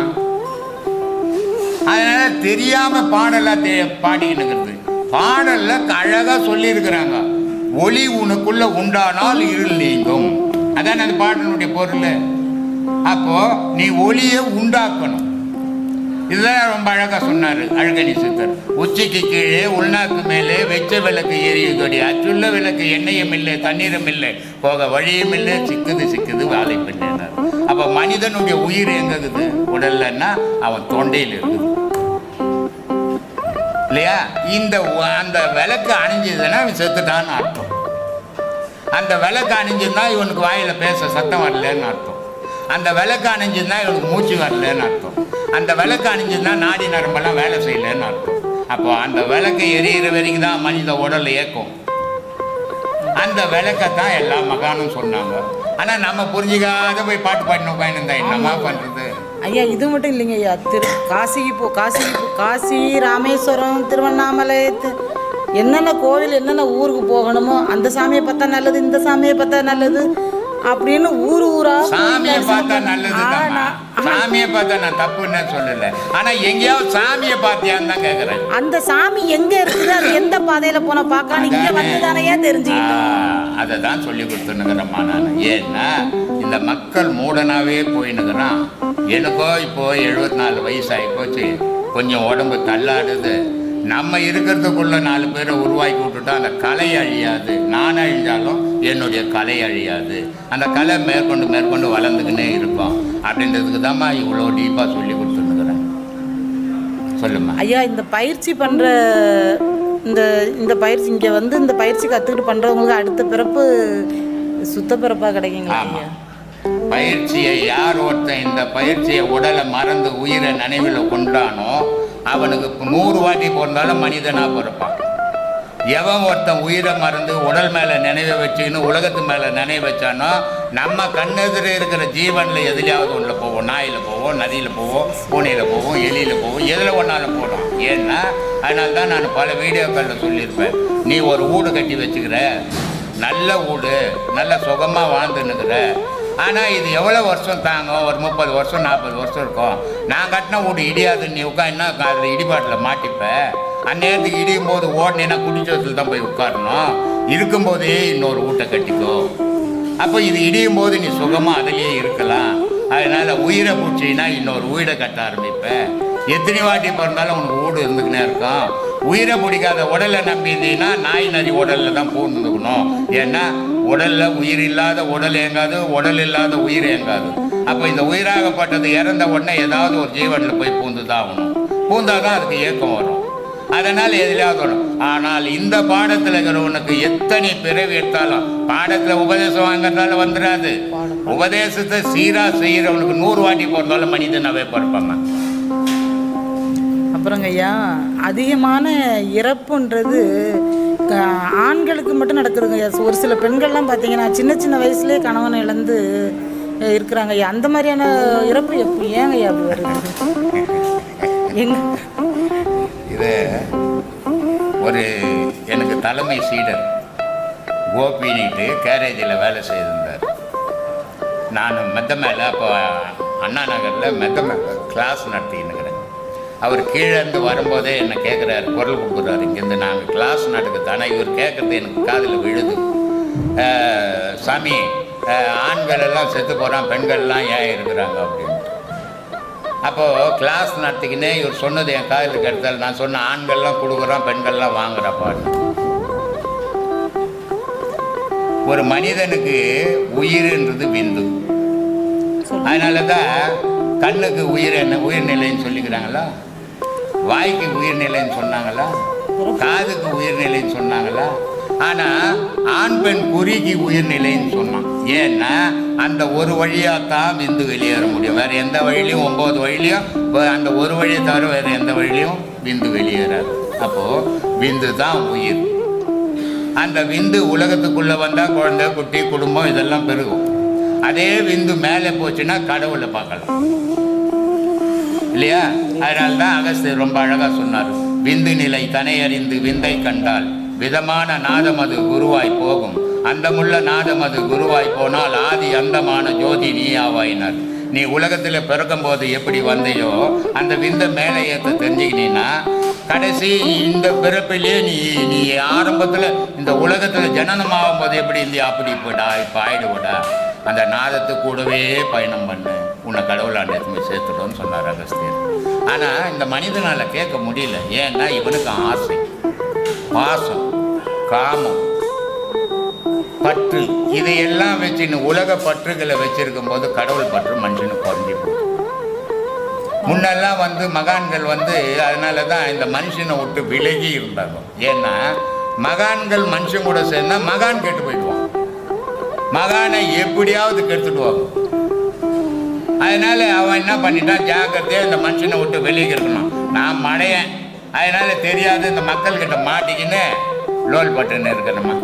அதனால தெரியாம பாடலா தே பாடிக்கிட்டு பாடல்ல அழகா சொல்லியிருக்கிறாங்க ஒளி உனக்குள்ள உண்டானால் இருள் நீங்கும் அதான் அந்த பாடலுடைய பொருள் அப்போ நீ ஒளியை உண்டாக்கணும் இதுதான் ரொம்ப அழகா சொன்னாரு அழகனி சித்தர் உச்சிக்கு கீழே உள்நாக்கு மேலே வெச்ச விளக்கு எரியுதடி அச்சுள்ள விளக்கு எண்ணெயும் இல்லை தண்ணீரும் இல்லை போக வழியும் இல்லை சிக்குது சிக்குது வாழை பின்னார் அப்ப மனிதனுடைய உயிர் எங்க இருக்குது உடல்லன்னா அவன் தொண்டையில் இருக்குது இல்லையா இந்த உ- அந்த விளக்கு அணிஞ்சதுன்னா அவன் செத்துட்டான்னு அர்த்தம் அந்த விளக்கு அணிஞ்சிருந்தா இவனுக்கு வாயில பேச சத்தம் வரலன்னு அர்த்தம் அந்த விளக்கு அணிஞ்சிருந்தா இவனுக்கு மூச்சு வரலன்னு அர்த்தம் அந்த விளக்கு அணிஞ்சிருந்தா நாடி நரம்பெல்லாம் வேலை செய்யலன்னு அர்த்தம் அப்போ அந்த விளக்கு எரியிற வரைக்கும் தான் மனித உடல் இயக்கும் அந்த விளக்கத்தான் எல்லா மகானும் சொன்னாங்க ஆனா நம்ம புரிஞ்சுக்காத போய் பாட்டு பாடின உட்காந்து என்னமா பண்றது ஐயா இது மட்டும் இல்லைங்க ஐயா திரு காசிக்கு போ காசிக்கு போ காசி ராமேஸ்வரம் திருவண்ணாமலை தி- என்னென்ன கோவில் என்னென்ன ஊருக்கு போகணுமோ அந்த சாமியை பார்த்தா நல்லது இந்த சாமியை பார்த்தா நல்லது அப்படின்னு ஊர் ஊரா போய் சாமியை தரிசனம் பார்த்தா பண்ண- நல்லதுதான் ஆனா, சாமியை பார்த்தா நான் தப்புன்னு சொல்லல ஆனா எங்கேயாவது சாமியை பார்த்தியான்னு தான் கேக்குறேன் அந்த சாமி எங்க இருக்குது அது எந்த பாதையில போன பார்க்க இங்க வந்து தானே தெரிஞ்சுக்கிட்டோம் அதை தான் சொல்லி கொடுத்துனுங்கிறம்மா நான் ஏன்னா இந்த மக்கள் மூடனாவே போயினுக்கிறான் எனக்கோ இப்போ எழுபத்தி நாலு வயசு ஆகி போச்சு கொஞ்சம் உடம்பு தள்ளாடுது நம்ம இருக்கிறதுக்குள்ள நாலு பேரை உருவாக்கி விட்டுட்டா அந்த கலை அழியாது நான் அழிஞ்சாலும் என்னுடைய கலை அழியாது அந்த கலை மேற்கொண்டு மேற்கொண்டு வளர்ந்துக்கினே இருக்கும் அப்படின்றதுக்கு தான்மா இவ்வளோ டீப்பாக சொல்லி கொடுத்துருக்குறேன் சொல்லுமா ஐயா இந்த பயிற்சி பண்ற இந்த இந்த பயிற்சி இங்க வந்து இந்த பயிற்சி கத்துக்கிட்டு பண்றவங்களுக்கு அடுத்த பிறப்பு சுத்த பிறப்பா கிடைக்குங்களா ஆமா. ஐயா பயிற்சியை யார் ஒருத்தன் இந்த பயிற்சியை உடலை மறந்து உயிரை நினைவில் கொண்டானோ அவனுக்கு இப்ப நூறு வாட்டி பிறந்தாலும் மனிதனா பிறப்பான் எவன் ஒருத்தன் உயிரை மறந்து உடல் மேலே நினைவை வச்சுக்கின்னு உலகத்து மேலே நினைவு வச்சானோ நம்ம கண்ணெதிர இருக்கிற ஜீவனில் எதுலையாவது ஒன்றுல போவோம் நாயில் போவோம் நதியில் போவோம் பூனையில் போவோம் எலியில் போவோம் எதில் ஒன்றாலும் போடும் ஏன்னா அதனால தான் நான் பல வீடியோக்களில் சொல்லியிருப்பேன் நீ ஒரு வீடு கட்டி வச்சுக்கிற நல்ல வீடு நல்ல சுகமாக வாழ்ந்துன்னுக்குற ஆனால் இது எவ்வளோ வருஷம் தாங்கும் ஒரு முப்பது வருஷம் நாற்பது வருஷம் இருக்கும் நான் கட்டின வீடு இடியாது நீ உட்காந்துனா அதில் இடிபாட்டில் மாட்டிப்ப அந்நேரத்துக்கு இடியும் போது ஓடினேன்னா குடிச்சோத்தில் தான் போய் உட்காரணும் இருக்கும்போதே இன்னொரு வீட்டை கட்டிக்கோ அப்போ இது இடியும் போது நீ சுகமாக அதிலேயே இருக்கலாம் அதனால் உயிரை பூச்சின்னா இன்னொரு வீடை கட்ட ஆரம்பிப்ப எத்தனை வாட்டி பிறந்தாலும் உனக்கு வீடு இருந்துக்கினே இருக்கும் உயிரை பிடிக்காத உடலை நம்பி இருந்தீங்கன்னா நாய் நரி உடலில் தான் பூந்துக்கணும் ஏன்னா உடலில் உயிர் இல்லாத உடல் இயங்காது உடல் இல்லாத உயிர் இயங்காது அப்போ இந்த உயிராகப்பட்டது இறந்த உடனே ஏதாவது ஒரு ஜீவனில் போய் பூந்து தான் ஆகணும் பூந்தாதான் அதுக்கு இயக்கம் வரும் அதனால் எதிலாவது வரும் ஆனால் இந்த பாடத்தில் இருக்கிறவனுக்கு எத்தனை பிறவி எடுத்தாலும் பாடத்தில் உபதேசம் வாங்குறதால வந்துடாது உபதேசத்தை சீராக செய்கிறவனுக்கு நூறு வாட்டி போகிறதால மனிதனாவே பிறப்பாங்க அப்புறங்க ஐயா அதிகமான இறப்புன்றது க- ஆண்களுக்கு மட்டும் நடக்குதுங்க ஐயா ஒரு சில பெண்கள்லாம் பார்த்தீங்கன்னா சின்ன சின்ன வயசுலேயே கணவனை இழந்து அஹ், இருக்கிறாங்க ஐயா அந்த மாதிரியான இறப்பு எப்போ ஏங்க ஐயா அப்படி வருது எங்க இது ஒரு எனக்கு தலைமை சீடர் கோபினிட்டு கேரேஜில் வேலை செய்திருந்தார் நான் மெத்த மேலே அப்போ அண்ணா நகரில் மெத்த மேலே கிளாஸ் நடத்தினுக்கிறேன் அவர் கீழே இருந்து வரும்போதே என்னை கேட்குறாரு குரல் கொடுக்குறாரு இங்கேருந்து நாங்கள் கிளாஸ் நடக்குது ஆனால் இவர் கேட்குறது எனக்கு காதில் விழுது அஹ், சாமி அஹ், ஆண்கள் எல்லாம் செத்து போகிறான் பெண்கள்லாம் ஏன் இருக்கிறாங்க அப்படின்ட்டு அப்போது கிளாஸ் நடத்திக்கினே இவர் சொன்னது என் காதில் கெடுத்தால் நான் சொன்ன ஆண்கள்லாம் கொடுக்குறோம் பெண்கள்லாம் வாங்குறப்பான்னு ஒரு மனிதனுக்கு உயிர்ன்றது விந்து அதனால தான் கண்ணுக்கு உயிர் என்ன உயிர்நிலைன்னு சொல்லிக்கிறாங்களா வாய்க்கு உயிர்நிலைன்னு சொன்னாங்களா காதுக்கு உயிர்நிலைன்னு சொன்னாங்களா ஆனா ஆண் பெண் குறுகி உயிர்நிலைன்னு சொன்னான் ஏன்னா அந்த ஒரு வழியா தான் விந்து வெளியேற முடியும் வேற எந்த வழியிலையும் ஒன்பது வழியிலையும் வ- அந்த ஒரு வழியை தவிர வேற எந்த வழியிலையும் விந்து வெளியேறாது அப்போ விந்து தான் உயிர் அந்த விந்து உலகத்துக்குள்ள வந்தா குழந்தை குட்டி குடும்பம் இதெல்லாம் பெருகும் அதே விந்து மேலே போச்சுன்னா கடவுளை பார்க்கலாம் இல்லையா அதனால தான் அகஸ்தியர் ரொம்ப அழகா சொன்னார் விந்து நிலை தனை அறிந்து விந்தை கண்டால் விதமான நாதம் அது குருவாய் போகும் அந்தமுள்ள நாதம் அது குருவாய் போனால் ஆதி அந்தமான ஜோதி நீயாவாயினார் நீ உலகத்தில் பிறக்கும்போது எப்படி வந்தையோ அந்த விந்தை மேலே ஏற்ற தெரிஞ்சுக்கினீன்னா கடைசி இந்த பிறப்பிலே நீ நீ ஆரம்பத்தில் இந்த உலகத்தில் ஜனனமாகும் போது எப்படி இருந்தியா அப்படி இப்படா இப்போ ஆயிடுவடா அந்த நாதத்து கூடவே பயணம் பண்ணு உன்னை கடவுளாண்ட எடுத்து சேர்த்துடும்னு சொன்னார் அகஸ்தியர் ஆனால் இந்த மனிதனால் கேட்க முடியல ஏன்னா இவனுக்கு ஆசை பாசம் காமம் பற்று இதையெல்லாம் வச்சுன்னு உலக பற்றுகளை வச்சிருக்கும் போது கடவுள் பற்று மனுஷனுக்கு குறைஞ்சி போகுது முன்னெல்லாம் வந்து மகான்கள் வந்து அதனால தான் இந்த மனுஷனை விட்டு விலகி இருந்தாங்க ஏன்னா மகான்கள் மனுஷன் கூட சேர்ந்தா மகான் கெட்டு போயிடுவான் மகானை எப்படியாவது கெடுத்துடுவாங்க அதனால அவன் என்ன பண்ணிட்டான் ஜாக்கிரதையா இந்த மனுஷனை விட்டு வெளியே இருக்கணும் நான் மடையன் அதனால தெரியாது இந்த மக்கள்கிட்ட மாட்டிக்கின்னு லோல் பட்டுன்னு இருக்கணுமா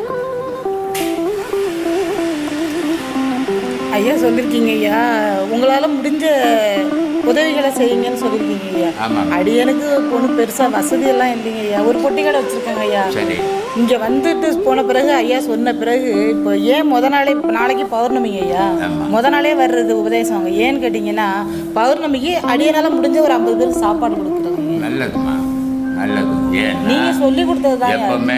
ஐயா சொல்லியிருக்கீங்க ஐயா உங்களால முடிஞ்ச உதவிகளை செய்யுங்கன்னு சொல்லியிருக்கீங்க ஐயா ஆமாம். அடியனுக்கு பொண்ணு பெருசா வசதி எல்லாம் இல்லைங்க ஐயா ஒரு பொட்டி கடை வச்சிருக்காங்க ஐயா சரி இங்க வந்துட்டு போன பிறகு ஐயா சொன்ன பிறகு இப்போ ஏன் முத நாளே இப்போ நாளைக்கு பௌர்ணமிங்க ஐயா ஆமா. முத நாளே வர்றது உபதேசம் அவங்க ஏன்னு கேட்டிங்கன்னா பௌர்ணமிக்கு அடியனால முடிஞ்ச ஒரு ஐம்பது பேருக்கு சாப்பாடு கொடுக்குறோங்க நல்லதுமா நல்லது ஏன்னா நீங்க சொல்லி கொடுத்தது தான் எப்பவுமே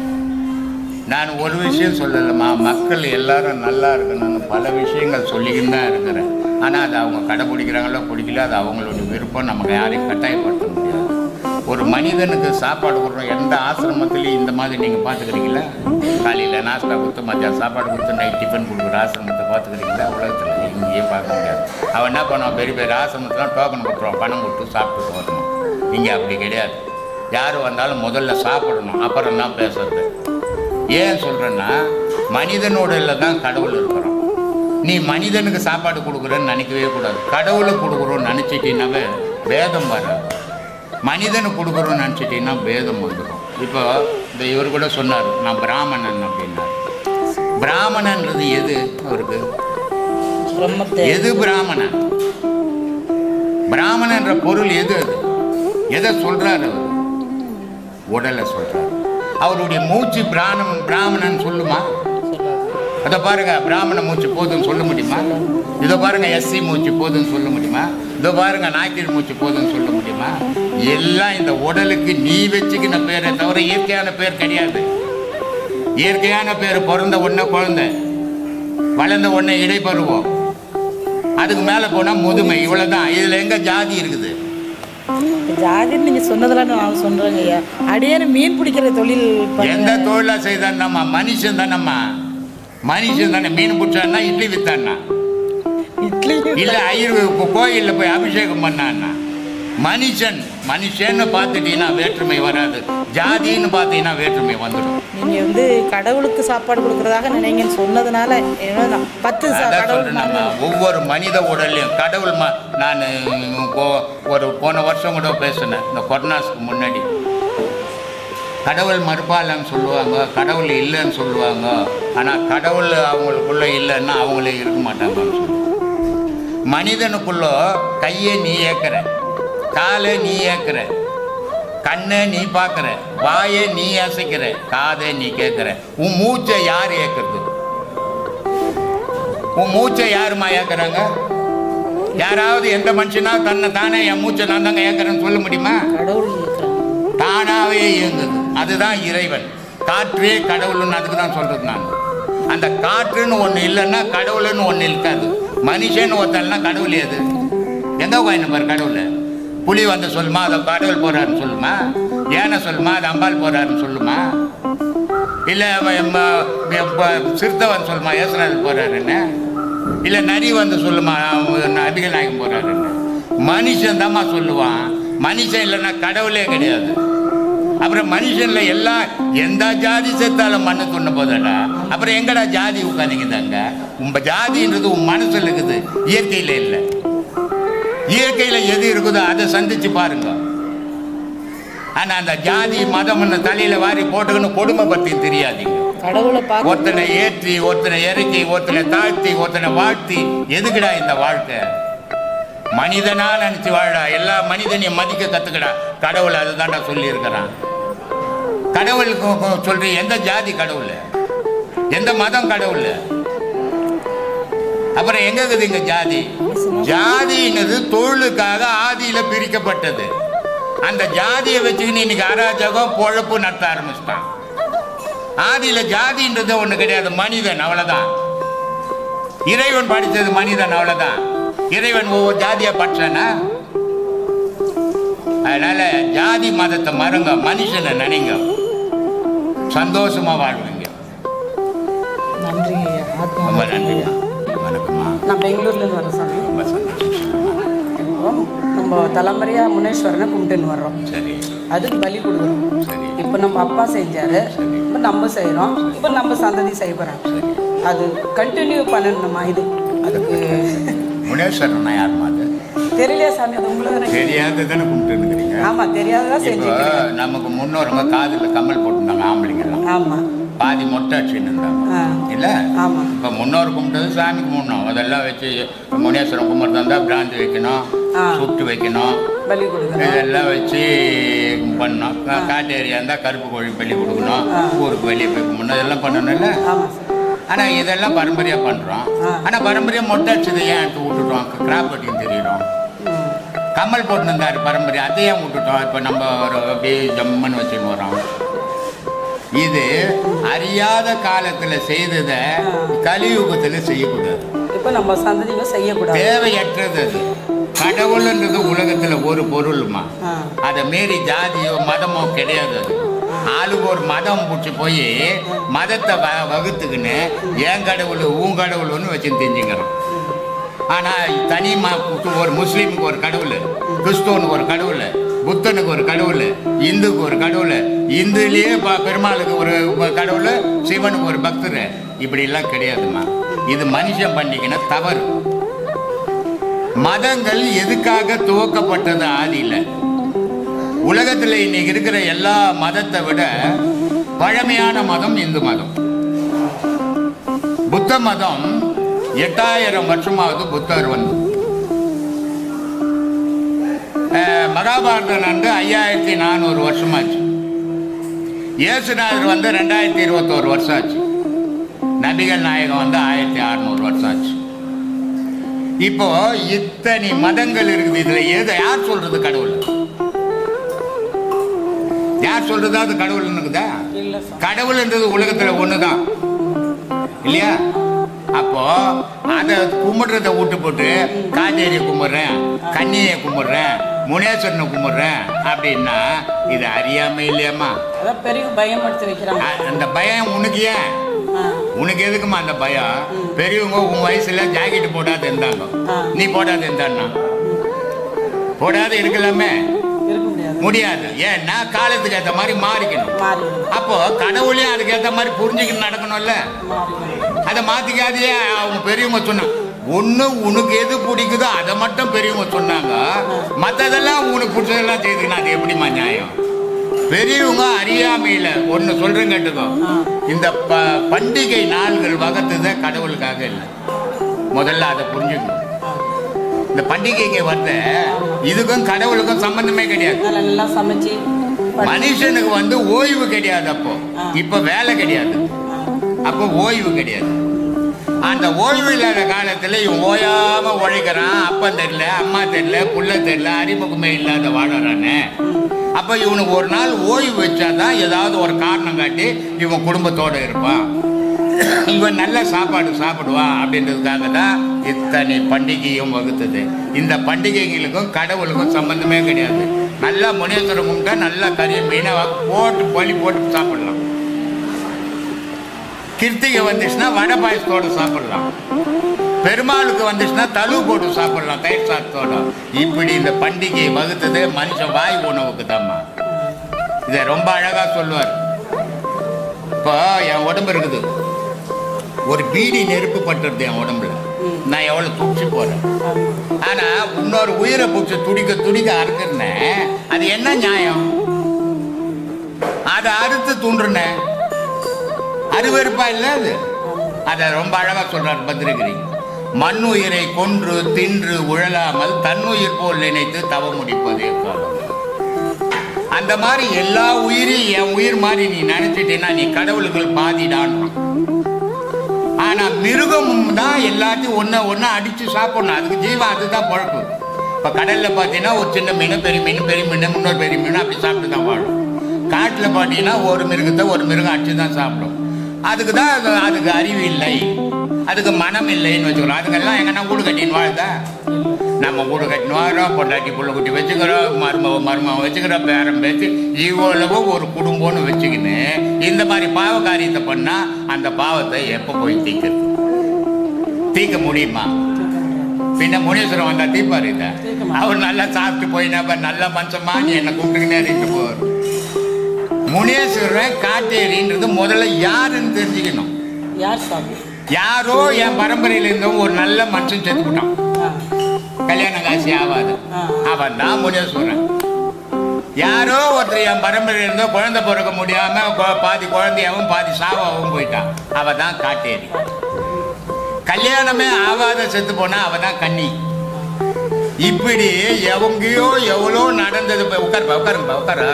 நான் ஒரு விஷயம் சொல்லலம்மா மக்கள் எல்லாரும் நல்லா இருக்கணும்னு பல விஷயங்கள் சொல்லிக்கிட்டு தான் இருக்கிறேன் ஆனால் அது அவங்க கடைப்பிடிக்கிறாங்களோ பிடிக்கல அது அவங்களுடைய விருப்பம் நமக்கு யாரையும் கட்டாயப்படுத்த முடியாது ஒரு மனிதனுக்கு சாப்பாடு கொடுக்குறோம் எந்த ஆசிரமத்திலையும் இந்த மாதிரி நீங்கள் பார்த்துக்கிறீங்களா காலையில் நாஸ்டா கொடுத்து மத்தியானம் சாப்பாடு கொடுத்து நைட் டிஃபன் கொடுக்குற ஆசிரமத்தை பார்த்துக்கிறீங்களா உலகத்தில் இங்கேயே பார்க்க முடியாது அவன் என்ன பண்ணுவான் பெரிய பெரிய ஆசிரமத்தில் டோக்கன் கொடுத்துருவான் பணம் கொடுத்து சாப்பிட்டுட்டு வரணும் இங்கே அப்படி கிடையாது யார் வந்தாலும் முதல்ல சாப்பிடணும் அப்புறம் தான் பேசுறது ஏன் சொல்கிறேன்னா மனிதனோட தான் கடவுள் இருக்கிறோம் நீ மனிதனுக்கு சாப்பாடு கொடுக்குறேன்னு நினைக்கவே கூடாது கடவுளுக்கு கொடுக்குறோன்னு நினச்சிட்டீங்கன்னாவே வேதம் வராது மனிதனுக்கு கொடுக்குறோன்னு நினச்சிட்டீங்கன்னா வேதம் வந்துடும் இப்போ இந்த இவர் கூட சொன்னார் நான் பிராமணன் அப்படின்னார் பிராமணன்றது எது அவருக்கு பிரம்மத்தை எது பிராமணன் பிராமணன்ற பொருள் எது அது எதை சொல்றாரு அவர் உடலை சொல்றாரு அவருடைய மூச்சு பிராணம் பிராமணன் சொல்லுமா அதை பாருங்க பிராமண மூச்சு போதும்னு சொல்ல முடியுமா இதோ பாருங்க எஸ்சி மூச்சு போதும்னு சொல்ல முடியுமா இதோ பாருங்க நாய்க்கீழ் மூச்சு போதும்னு சொல்ல முடியுமா எல்லாம் இந்த உடலுக்கு நீ வச்சுக்கின பேரை தவிர இயற்கையான பேர் கிடையாது இயற்கையான பேர் பிறந்த உடனே குழந்தை வளர்ந்த உடனே இடைப்பருவம் அதுக்கு மேலே போனால் முதுமை இவ்வளோதான் இதில் எங்கே ஜாதி இருக்குது இப்ப ஜாதின்னு நீங்க சொன்னதெல்லாம் நான் சொல்றேங்க ஐயா அடியேன்னு மீன் பிடிக்கிற தொழில் பண்ண- எந்த தொழிலா செய்தான்னம்மா மனுஷன் தானம்மா மனுஷன் தானே மீன் பிடிச்சான்னா இட்லி வித்தான்னா இட்லி இல்லை ஐயர் கோயிலில் போய் அபிஷேகம் பண்ணான்னா மனுஷன் மனுஷன்னு பார்த்துட்டீங்கன்னா வேற்றுமை வராது ஜாதின்னு பார்த்தீங்கன்னா வேற்றுமை வந்துடும் நீங்க வந்து கடவுளுக்கு சாப்பாடு கொடுக்கறதாக நினைங்கன்னு சொன்னதுனால ஏன்னா நான் பத்து சா- அதான் கடவுள் சொல்றேன் மாதிரி- ஒவ்வொரு மனித உடல்லையும் கடவுள் ம நான் ஒரு போன வருஷம் கூட பேசினேன் இந்த கொரோனாஸ்க்கு முன்னாடி கடவுள் மறுப்பாலன்னு சொல்லுவாங்க கடவுள் இல்லைன்னு சொல்லுவாங்க ஆனால் கடவுள் அவங்களுக்குள்ள இல்லைன்னா அவங்களே இருக்க மாட்டாங்கன்னு சொல்லுவாங்க மனிதனுக்குள்ள கையை நீ ஏற்கிற காலை நீ ஏற்கிற கண்ணை நீ பார்க்குற வாயை நீ அசைக்கிற காதை நீ கேட்குற உன் மூச்சை யார் ஏற்கிறது உன் மூச்சை யாருமா ஏற்கிறாங்க யாராவது எந்த மனுஷனா தன்னை தானே என் மூச்சை நான் தாங்க ஏற்கிறேன்னு சொல்ல முடியுமா கடவுள் இருக்கிறாங்க தானாவே இயங்குது அதுதான் இறைவன் காற்றே கடவுள்னு அதுக்கு தான் சொல்றது நான் அந்த காற்றுன்னு ஒன்று இல்லைன்னா கடவுள்னு ஒன்று இருக்காது மனுஷன்னு ஒருத்தன்னா கடவுள் எது எங்க உட்காந்து பாரு கடவுள் புலி வந்து சொல்லுமா அதை கடவுள் போறாருன்னு சொல்லுமா ஏனை சொல்லுமா அது அம்பாள் போறாருன்னு சொல்லுமா இல்லை சிறுத்தை வந்து சொல்லுமா ஏசுநாதர் போறாருன்னு இல்லை நரி வந்து சொல்லுமா அவன் நபிகள் நாயகம் போறாருன்னு மனுஷன் தாம்மா சொல்லுவான் மனுஷன் இல்லைன்னா கடவுளே கிடையாது அப்புறம் மனுஷன்ல எல்லாம் எந்த ஜாதி செத்தாலும் மண்ணு துண்ண போதடா அப்புறம் எங்கடா ஜாதி உட்காந்துக்குதாங்க உங்க ஜாதின்றது உன் மனசுல இருக்குது இயற்கையில இல்லை இயற்கையில எது இருக்குதோ அதை சந்திச்சு பாருங்க ஆனா அந்த ஜாதி மதம்னு தலையில வாரி போட்டுக்கணும் கொடுமை பத்தி தெரியாதீங்க கடவுளை பார்க்க ஒருத்தனை ஏற்றி ஒருத்தனை இறக்கி ஒருத்தனை தாழ்த்தி ஒருத்தனை வாழ்த்தி எதுக்குடா இந்த வாழ்க்கை மனிதனா நினைச்சு வாழா எல்லா மனிதனையும் மதிக்க கத்துக்கடா கடவுள் அதுதான்டா சொல்லி இருக்கிறான் கடவுளுக்கு கொ- சொல்ற எந்த ஜாதி கடவுள் எந்த மதம் கடவுள் அப்புறம் எங்க இருக்குது இங்க ஜாதி ஜாதிங்கிறது தொழிலுக்காக ஆதியில பிரிக்கப்பட்டது அந்த ஜாதியை வச்சுக்கின்னு இன்னைக்கு அராஜகம் பொழப்பு நடத்த ஆரம்பிச்சிட்டான் ஆதியில ஜாதின்றது ஒண்ணு கிடையாது மனிதன் அவ்வளவுதான் இறைவன் படித்தது மனிதன் அவ்வளவுதான் இறைவன் ஒவ்வொரு ஜாதியா படிச்சானா அதனால ஜாதி மதத்தை மறுங்க மனுஷனை நினைங்க சந்தோஷமா வாழ்வீங்க நன்றிங்க ஐயா ஆத்மா ரொம்ப நன்றிமா வணக்கம்மா நான் பெங்களூர்லேருந்து வரேன் சாமி ரொம்ப சந்தோஷம் இப்போ நம்ம தலைமுறையாக முனேஸ்வரனை கும்பிட்டுன்னு வர்றோம் சரி அதுக்கு பலி கொடுக்குறோம் சரி இப்போ நம்ம அப்பா செஞ்சாரு இப்போ நம்ம செய்கிறோம் இப்போ நம்ம சந்ததி செய்ய போகிறோம் அது கண்டினியூ பண்ணணுமா இது அதுக்கு முனேஸ்வரன் யாருமா அது தெரியலையா சாமி அது உங்களுக்கு தெரியாத தானே கும்பிட்டு ஆமாம் தெரியாததான் இப்போ செஞ்சுக்கிறேன் நமக்கு முன்னோருங்க காதுல கம்மல் போட்டிருந்தாங்க ஆம்பளைங்கெல்லாம் ஆமாம் பாதி மொட்டை அடிச்சுன்னு இருந்தாங்க ஆ இல்ல ஆமாம் இப்போ முன்னோர் கும்பிட்டது சாமி கும்பிடணும் அதெல்லாம் வச்சு முனேஸ்வரன் கும்பிட்றதா இருந்தால் பிராந்தி வைக்கணும் ஆ. சுட்டு வைக்கணும் பலி கொடுக்குறோம் இதெல்லாம் வச்சு பண்ணணும் கா- காட்டு ஏரியா இருந்தால் கருப்பு கோழி பள்ளி கொடுக்கணும் ஆ. ஊருக்கு வெளியே போய் கும்பிடணும் இதெல்லாம் பண்ணணும்ல ஆமாம் சார் ஆனால் இதெல்லாம் பரம்பரையாக பண்ணுறோம் ஆ. ஆனால் பரம்பரையாக மொட்டை அடிச்சதை ஏன் எடுத்து விட்டுட்டோம் கிராப் வெட்டிங் தெரியிறோம் ம் கம்மல் போட்டுருந்தாரு பரம்பரை அதை ஏன் விட்டுட்டோம் இப்போ நம்ம ஒரு அப்படியே ஜம்முன்னு வச்சுன்னு வரோம் இது அறியாத காலத்துல செய்ததை கலியுகத்துல செய்யக்கூடாது இப்போ நம்ம சந்ததிங்க செய்யக்கூடாது தேவையற்றது அது கடவுள்ன்றது உலகத்துல ஒரு பொருள்மா ஆ அதை மீறி ஜாதியோ மதமோ கிடையாது அது ஆளுக்கு ஒரு மதம் பிடிச்சி போய் மதத்தை வ வகுத்துக்கின்னு என் கடவுள் உன் கடவுள்னு வச்சு தெரிஞ்சுக்கிறோம் ஆனால் தனி ம ஒரு முஸ்லீமுக்கு ஒரு கடவுள் கிறிஸ்துவனுக்கு ஒரு கடவுள் புத்தனுக்கு ஒரு கடவுள் இந்துக்கு ஒரு கடவுள் இந்துலேயே ப- பெருமாளுக்கு ஒரு ஒரு கடவுள் சிவனுக்கு ஒரு பக்தர் இப்படிலாம் கிடையாதும்மா இது மனுஷன் பண்ணிக்கின தவறு மதங்கள் எதுக்காக துவக்கப்பட்டது ஆதியில் உலகத்தில் இன்னைக்கு இருக்கிற எல்லா மதத்தை விட பழமையான மதம் இந்து மதம் புத்த மதம் எட்டாயிரம் வருஷமாவது புத்தர் வந்து அஹ், மகாபாரதம் வந்து ஐயாயிரத்தி நானூறு வருஷமாச்சு இயேசுநாதர் வந்து ரெண்டாயிரத்தி இருபத்தோரு வருஷம் ஆச்சு நபிகள் நாயகம் வந்து ஆயிரத்தி அறுநூறு வருஷம் ஆச்சு இப்போ இத்தனை மதங்கள் இருக்குது இதுல எது யார் சொல்றது கடவுள் யார் சொல்றதா அது கடவுள் இருக்குதா இல்லை சார் கடவுள்ன்றது உலகத்துல ஒண்ணுதான் இல்லையா அப்போ அதை கும்பிடுறத விட்டு போட்டு காட்டேரியை கும்பிடுறேன் கன்னியை கும்பிடுறேன் முனேஸ்வரனை கும்பிடுறேன் அப்படின்னா இது அறியாம இல்லையாம்மா அதான் பெரிய பயப்படுத்தி வைக்கிறாங்க அ- அந்த பயம் உனக்கு ஏன் ஆ உனக்கு எதுக்குமா அந்த பயம் பெரியவங்க உன் வயசுல ஜாக்கெட் போடாத இருந்தாங்க ஆ. நீ போடாத இருந்தான்னா போடாத இருக்கலாமே இருக்க முடியாது முடியாது ஏன்னா காலத்துக்கு ஏற்ற மாதிரி மாறிக்கணும் மாறிடும் அப்போ கடவுளையும் அதுக்கு ஏற்ற மாதிரி புரிஞ்சுக்கிட்டு நடக்கணும்ல மாறிடும் அதை மாத்திக்காதே அவங்க பெரியவங்க சொன்னாங்க ஒண்ணு உனக்கு எது பிடிக்குதோ அதை மட்டும் பெரியவங்க சொன்னாங்க மத்ததெல்லாம் உனக்கு பிடிச்சதெல்லாம் செய்துக்கணும் அது எப்படிம்மா நியாயம் பெரியவங்க அறியாமையில ஒன்னு சொல்றேன் கேட்டுக்கோ இந்த ப பண்டிகை நாள்கள் வகுத்தத கடவுளுக்காக இல்லை முதல்ல அதை புரிஞ்சுக்கணும் இந்த பண்டிகைக்கு வந்த இதுக்கும் கடவுளுக்கும் சம்பந்தமே கிடையாது நல்லா நல்லா சமைச்சு படி- மனுஷனுக்கு வந்து ஓய்வு கிடையாது அப்போ இப்ப வேலை கிடையாது அப்போ ஓய்வு கிடையாது அந்த ஓய்வு இல்லாத காலத்துல இவன் ஓயாம உழைக்கிறான் அப்பன் தெரியல அம்மா தெரியல புள்ள தெரியல அறிமுகமே இல்லாத வாழறானே அப்ப இவனுக்கு ஒரு நாள் ஓய்வு வச்சாதான் ஏதாவது ஒரு காரணம் காட்டி இவன் குடும்பத்தோட இருப்பான் இவன் நல்ல சாப்பாடு சாப்பிடுவான் அப்படின்றதுக்காக தான் இத்தனை பண்டிகையும் வகுத்தது இந்த பண்டிகைகளுக்கும் கடவுளுக்கும் சம்பந்தமே கிடையாது நல்லா முனேஸ்வரம் கும்பிட்டா நல்லா கறி மீனை வ- போட்டு பலி போட்டு சாப்பிடலாம் கிருத்திகை வந்துச்சுன்னா வடை பாயசத்தோட சாப்பிடலாம் பெருமாளுக்கு வந்துச்சுன்னா தழுவு போட்டு சாப்பிடலாம் தயிர் சாதத்தோட இப்படி இந்த பண்டிகையை வகுத்தது மனுஷன் வாய் உணவுக்கு தாம்மா இதை ரொம்ப அழகா சொல்லுவார் இப்போ என் உடம்பு இருக்குது ஒரு பீடி நெருப்பு பட்டுருது என் உடம்புல நான் எவ்வளோ துடிச்சு போறேன் ஆனா இன்னொரு உயிரை பிடிச்சி துடிக்க துடிக்க அறுக்கிறேன் அது என்ன நியாயம் அதை அறுத்து தூண்டுறேன் அருவருப்பா இல்லை அது அதை ரொம்ப அழகா சொல்றார் பத்திரகிரி மண் உயிரை கொன்று தின்று உழலாமல் தன்னுயிர் போல் நினைத்து தவ முடிப்பதே காலம் அந்த மாதிரி எல்லா உயிரையும் என் உயிர் மாதிரி நீ நினைச்சிட்டேன்னா நீ கடவுளுக்குள் பாதிடான் ஆனா மிருகம் தான் எல்லாத்தையும் ஒண்ணு ஒண்ணு அடிச்சு சாப்பிடணும் அதுக்கு ஜீவன் அதுதான் பழப்பு இப்ப கடல்ல பாத்தீங்கன்னா ஒரு சின்ன மீன் பெரிய மீன் பெரிய மீன் இன்னொரு பெரிய மீன் அப்படி சாப்பிட்டு தான் வாழும் காட்டுல பாத்தீங்கன்னா ஒரு மிருகத்தை ஒரு மிருகம் அடிச்சு தான் சாப்பிடும் அதுக்கு தான் அது- அதுக்கு அறிவு இல்லை அதுக்கு மனம் இல்லைன்னு வச்சுக்கிறோம் அதுக்கெல்லாம் எங்கன்னா வீடு கட்டின்னு வாழ்தா நம்ம வீடு கட்டின்னு வாழ்றோம் பொண்டாட்டி புள்ள குட்டி வச்சுக்கிறோம் மருமக மருமக வச்சுக்கிறோம் பேரம் பேச்சு இவ்வளவு ஒரு குடும்பம்னு வச்சுக்கின்னு இந்த மாதிரி பாவ காரியத்தை பண்ணா அந்த பாவத்தை எப்போ போய் தீக்கிறது தீர்க்க முடியுமா பின்ன முனீஸ்வரன் வந்தா தீப்பாரு இத அவர் நல்லா சாப்பிட்டு போயினா நல்ல மனுஷமா நீ என்ன கூப்பிட்டுக்கினே இருந்து போவார் முனீஸ்வரன் காட்டேரின்றது முதல்ல யாருன்னு தெரிஞ்சுக்கணும் யார் சாமி யாரோ என் பரம்பரையில இருந்தவன் ஒரு நல்ல மனுஷன் செத்துக்கிட்டான் ஆ கல்யாண காசி ஆகாது ஆ. அவன் தான் முனீஸ்வரன் யாரோ ஒருத்தர் என் பரம்பரையில இருந்தோ குழந்தை பிறக்க முடியாம கொ- பாதி குழந்தையாவும் பாதி சாவாவும் போயிட்டான் அவ தான் காட்டேரி கல்யாணமே ஆகாத செத்து போனா அவ தான் கன்னி இப்படி எவங்கயோ எவ்வளோ நடந்தது போய் உட்காருப்பா உட்காருப்பா உட்கார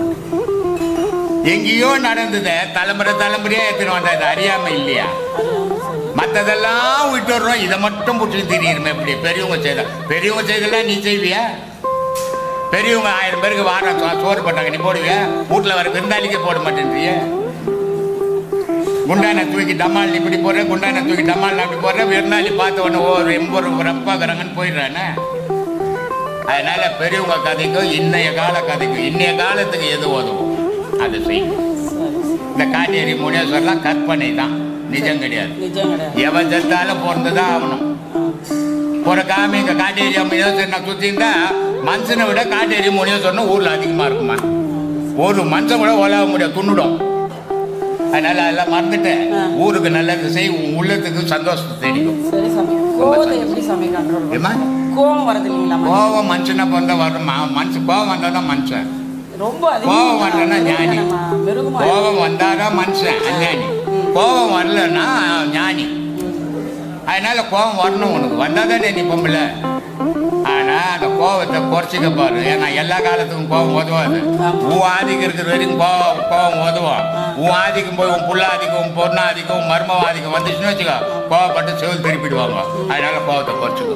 எங்கேயோ நடந்தத தலைமுறை தலைமுறையா எடுத்துன்னு வந்தா இது அறியாம இல்லையா மற்றதெல்லாம் விட்டுடுறோம் இதை மட்டும் பிடிச்சி திரியுமே இப்படி பெரியவங்க செய்த பெரியவங்க செய்தெல்லாம் நீ செய்வியா பெரியவங்க ஆயிரம் பேருக்கு வாரம் சோ- சோறு போட்டாங்க நீ போடுவியா வீட்டில் வர விருந்தாளிக்கே போட மாட்டேன்றிய குண்டான தூக்கி டமால் இப்படி போடுற குண்டான தூக்கி டமால் அப்படி போடுற விருந்தாளி பார்த்த உடனே ஓ எம்பது ஒரு ரப்பாக்குறாங்கன்னு போயிடுறானே அதனால பெரியவங்க கதைக்கும் இன்னைய கால கதைக்கும் இன்னைய காலத்துக்கு எது உதவும் அதை செய்யும் இந்த காட்டேரி முனேஸ்வரலாம் கற்பனை தான் நிஜம் கிடையாது நிஜம் கிடையாது எவன் செத்தாலும் பிறந்துதான் ஆகணும் பிறக்காம இங்க காட்டேரி முனியோசர் நான் சுத்திருந்தா மனுஷனை விட காட்டேரி முனியோசர்னு ஊர்ல அதிகமா இருக்குமா ஒரு மனுஷன் கூட உலக முடியாது துண்ணுடும் அதனால அதெல்லாம் மறந்துட்டு ஊருக்கு நல்லது செய் உன் உள்ளத்துக்கு சந்தோஷத்தை தேடிக்கும் சரி சாமி கோவத்தை எப்படி சாமி கண்ட்ரோல் ஏம்மா? கோவம் வரது இல்லைங்களா கோவம் மனுஷனை பிறந்த வரும் மனுஷன் கோவம் வந்தா தான் மனுஷன் ரொம்ப கோவம் வரலன்னா ஞானி மிருகமா கோபம் வந்தாதான் மனுஷன் அஞ்ஞானி கோபம் வரலன்னா ஞானி அதனால கோபம் வரணும் உனக்கு வந்தாதானே நீ பொம்பளை ஆனா அந்த கோபத்தை குறைச்சிக்க பாரு ஏன்னா எல்லா காலத்துக்கும் கோபம் உதவாது உன் ஆதிக்கம் இருக்கிற வரைக்கும் கோபம் கோபம் உதவும் உன் ஆதிக்கம் போய் உன் புள்ள ஆதிக்கம் உன் பொண்ணு ஆதிக்கம் உன் மர்ம ஆதிக்கம் வந்துச்சுன்னு வச்சுக்கோ கோவப்பட்டு செவில் திருப்பிடுவாங்க அதனால கோபத்தை குறைச்சிக்கோ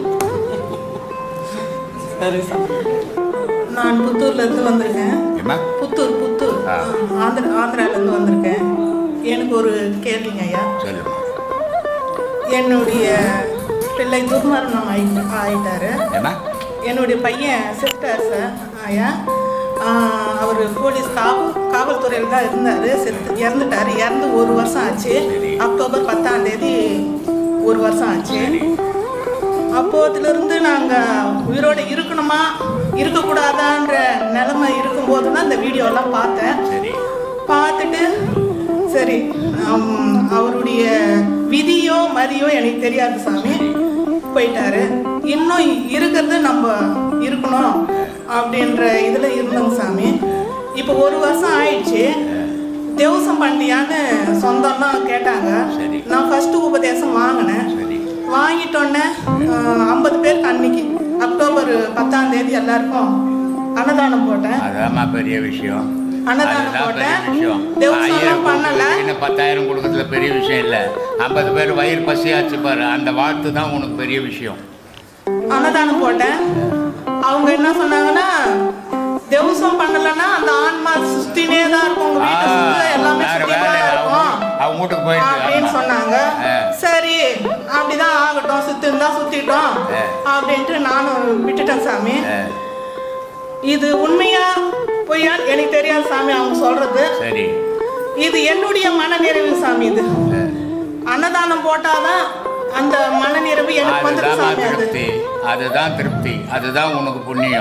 சரி சாமி நான் புத்தூர்லேருந்து வந்திருக்கேன் ஏம்மா புத்தூர் புத்தூர் ஆ. ஆந்திர ஆந்திராலேருந்து வந்திருக்கேன் எனக்கு ஒரு கேள்விங்க ஐயா சொல்லுமா என்னுடைய பிள்ளை துர்மரணம் ஆயி ஆயிட்டாரு ஏம்மா என்னுடைய பையன் செத்தார் சார் ஐயா அவர் போலீஸ் காவல் காவல்துறையில் தான் இருந்தார் செத்து இறந்துட்டார் இறந்து ஒரு வருஷம் ஆச்சு அக்டோபர் பத்தாம் தேதி ஒரு வருஷம் ஆச்சு அப்போதிலிருந்து நாங்கள் உயிரோடு இருக்கணுமா இருக்கக்கூடாதான்ற நிலைமை இருக்கும்போது தான் இந்த வீடியோலாம் பார்த்தேன் சரி பார்த்துட்டு சரி ஹம், அவருடைய விதியோ மதியோ எனக்கு தெரியாது சாமி போயிட்டாரு இன்னும் இருக்கிறது நம்ம இருக்கணும் அப்படின்ற இதில் இருந்தோங்க சாமி இப்போ ஒரு வருஷம் ஆயிடுச்சு தேவசம் பண்ணியான்னு சொந்தம்லாம் கேட்டாங்க சரி. நான் ஃபர்ஸ்ட் உபதேசம் வாங்கினேன் சரி வாங்கிட்டோன்னே ஐம்பது பேருக்கு அன்னைக்கு அக்டோபர் பத்தாம் தேதி எல்லாருக்கும் அன்னதானம் போட்டேன் அதாம்மா பெரிய விஷயம் அன்னதானம் அதுதான் பெரிய போட்டேன். விஷயம் தேவசம்லாம் ஆயிரம் பண்ணல. கொடுக்கறதுக்கு பத்தாயிரம் கொடுக்கறதுல பெரிய விஷயம் இல்லை ஐம்பது பேர் வயிறு பசியாச்சு பாரு அந்த வாழ்த்து தான் உனக்கு பெரிய விஷயம் அன்னதானம் போட்டேன் அவங்க என்ன சொன்னாங்கன்னா தேவசம் பண்ணலன்னா அந்த ஆன்மா சுத்தினே தான் இருக்கும் உங்க வீட்டை சுத்தி எல்லாமே வேற சுத்தினே வேலை தான் அவங்க இருக்கும் அவங்க வீட்டுக்கு போயிட்டு அப்படின்னு ஆமா. சொன்னாங்க ஆ. சரி அப்படிதான் ஆகட்டும் சுத்தி இருந்தா சுத்திட்டோம் ஆ. அப்படின்ட்டு நானும் விட்டுட்டேன் சாமி ஆ, இது உண்மையா பொய்யா எனக்கு தெரியாது சாமி அவங்க சொல்றது சரி இது என்னுடைய மனநிறைவு சாமி இது அன்னதானம் போட்டாதான் அந்த மனநிறைவு எனக்கு வந்துடும் அதுதான் சாமி அது திருப்தி அதுதான் திருப்தி அதுதான் உனக்கு புண்ணியம்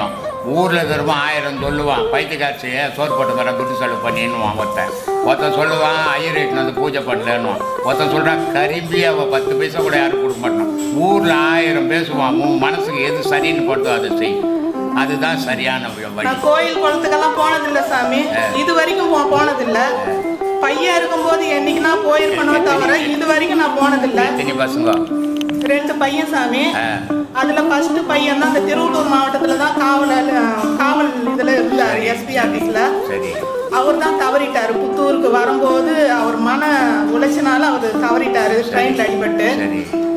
ஊரில் திரும்ப ஆயிரம் சொல்லுவான் பைத்தியக்காட்சி சோறு போட்டுக்கிறேன் துட்டு செலவு பண்ணின்னுவான் ஒருத்தன் ஒருத்தன் சொல்லுவான் ஐயர் வீட்டில் வந்து பூஜை பண்ணலன்னுவான் ஒருத்தன் சொல்கிறான் கரும்பி அவள் பத்து பைசா கூட யாரும் கொடுக்க மாட்டான் ஊரில் ஆயிரம் பேசுவான் உன் மனசுக்கு எது சரின்னு படுதோ அதை செய் அதுதான் சரியான வழி நான் கோயில் குளத்துக்கெல்லாம் போனதில்ல சாமி இது வரைக்கும் போ- போனதில்ல பையன் இருக்கும்போது என்னைக்குனா போயிருக்கணும் தவிர இது வரைக்கும் நான் போனதில்ல எத்தனை பசங்க ரெண்டு பையன் சாமி ஆ. அதுல ஃபர்ஸ்ட் பையன் தான் அந்த திருவள்ளூர் மாவட்டத்துல தான் காவல் காவல் இதுல இருந்தாரு எஸ்பி ஆபீஸ்ல சரி அவர் தான் தவறிட்டாரு புத்தூருக்கு வரும்போது அவர் மன உளைச்சினால அவர் தவறிட்டாரு ட்ரெயின்ல அடிபட்டு சரி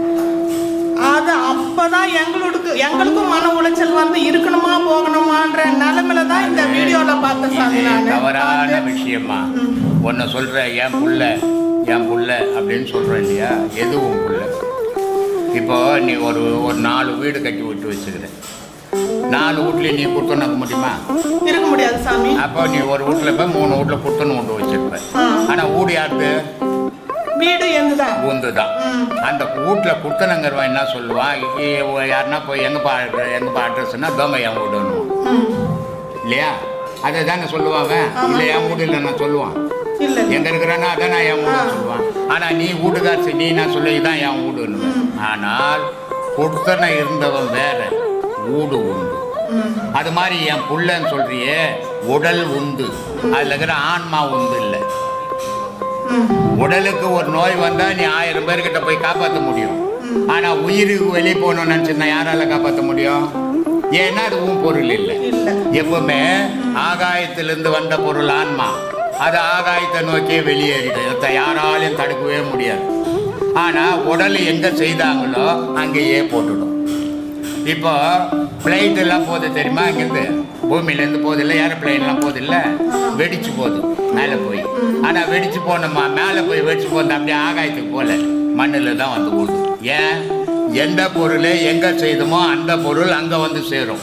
அது அப்பதான் எங்களுக்கு எங்களுக்கும் மன உளைச்சல் வந்து இருக்கணுமா போகணுமான்ற நிலைமையில தான் இந்த வீடியோல பார்த்தேன் சாமி இது நான் தவறான விஷயமா ஒன்று சொல்ற என் புள்ள என் புள்ள அப்படின்னு சொல்கிறேன் இல்லையா எது உன் புள்ள இப்போ நீ ஒரு ஒரு நாலு வீடு கட்டி விட்டு வச்சுக்கிற நாலு வீட்லேயும் நீ கொடுத்துனக்க முடியுமா இருக்க முடியாது சாமி அப்போ நீ ஒரு வீட்டில் போய் மூணு வீட்டில் கொடுத்துன்னு கொண்டு வச்சிருப்ப ஆ. ஆனால் வீடு யாருக்கு வீடு எந்துதான் ஊந்து தான் அந்த வீட்டில் கொடுத்தனங்கிறவன் என்ன சொல்லுவான் இ- யாருன்னா போய் எங்கப்பா எங்கப்பா அட்ரஸ்னா தோங்க என் வீடுன்னு இல்லையா அதை தானே சொல்லுவாங்க இல்லை என் வீடு இல்லை நான் சொல்லுவான் இல்ல எங்க இருக்கிறானோ அதான் நான் என் வீடு சொல்லுவான் ஆனா நீ வீட்டுக்காரசி நீ நான் சொல்லி தான் என் வீடுன்னு ஆனால் கொடுத்தன இருந்தவன் வேற வீடு உண்டு அது மாதிரி என் புள்ளன்னு சொல்றியே உடல் உண்டு அதுல இருக்கிற ஆன்மா உண்டு இல்லை உடலுக்கு ஒரு நோய் வந்தா நீ ஆயிரம் பேர்கிட்ட போய் காப்பாற்ற முடியும் ஆனா உயிருக்கு வெளியே போகணும்னு நினைச்சிருந்தா யாரால காப்பாற்ற முடியும் ஏன்னா அது உன் பொருள் இல்லை இல்ல எப்பவுமே ஆகாயத்திலிருந்து வந்த பொருள் ஆன்மா அது ஆகாயத்தை நோக்கியே வெளியேறிடு இதை யாராலையும் தடுக்கவே முடியாது ஆனா உடல் எங்க செய்தாங்களோ அங்கேயே போட்டுடும் இப்போ ஃப்ளைட் எல்லாம் போகுது தெரியுமா இங்கேருந்து பூமியிலேருந்து போகுது இல்லை ஏரோப்ளைன்லாம் போகுது இல்லை வெடிச்சு போகுது மேலே போய் ஆனால் வெடிச்சு போனோமா மேலே போய் வெடிச்சு போகுது அப்படியே ஆகாயத்துக்கு போகல மண்ணில் தான் வந்து போகுது ஏன் எந்த பொருளை எங்கே செய்தோமோ அந்த பொருள் அங்கே வந்து சேரும்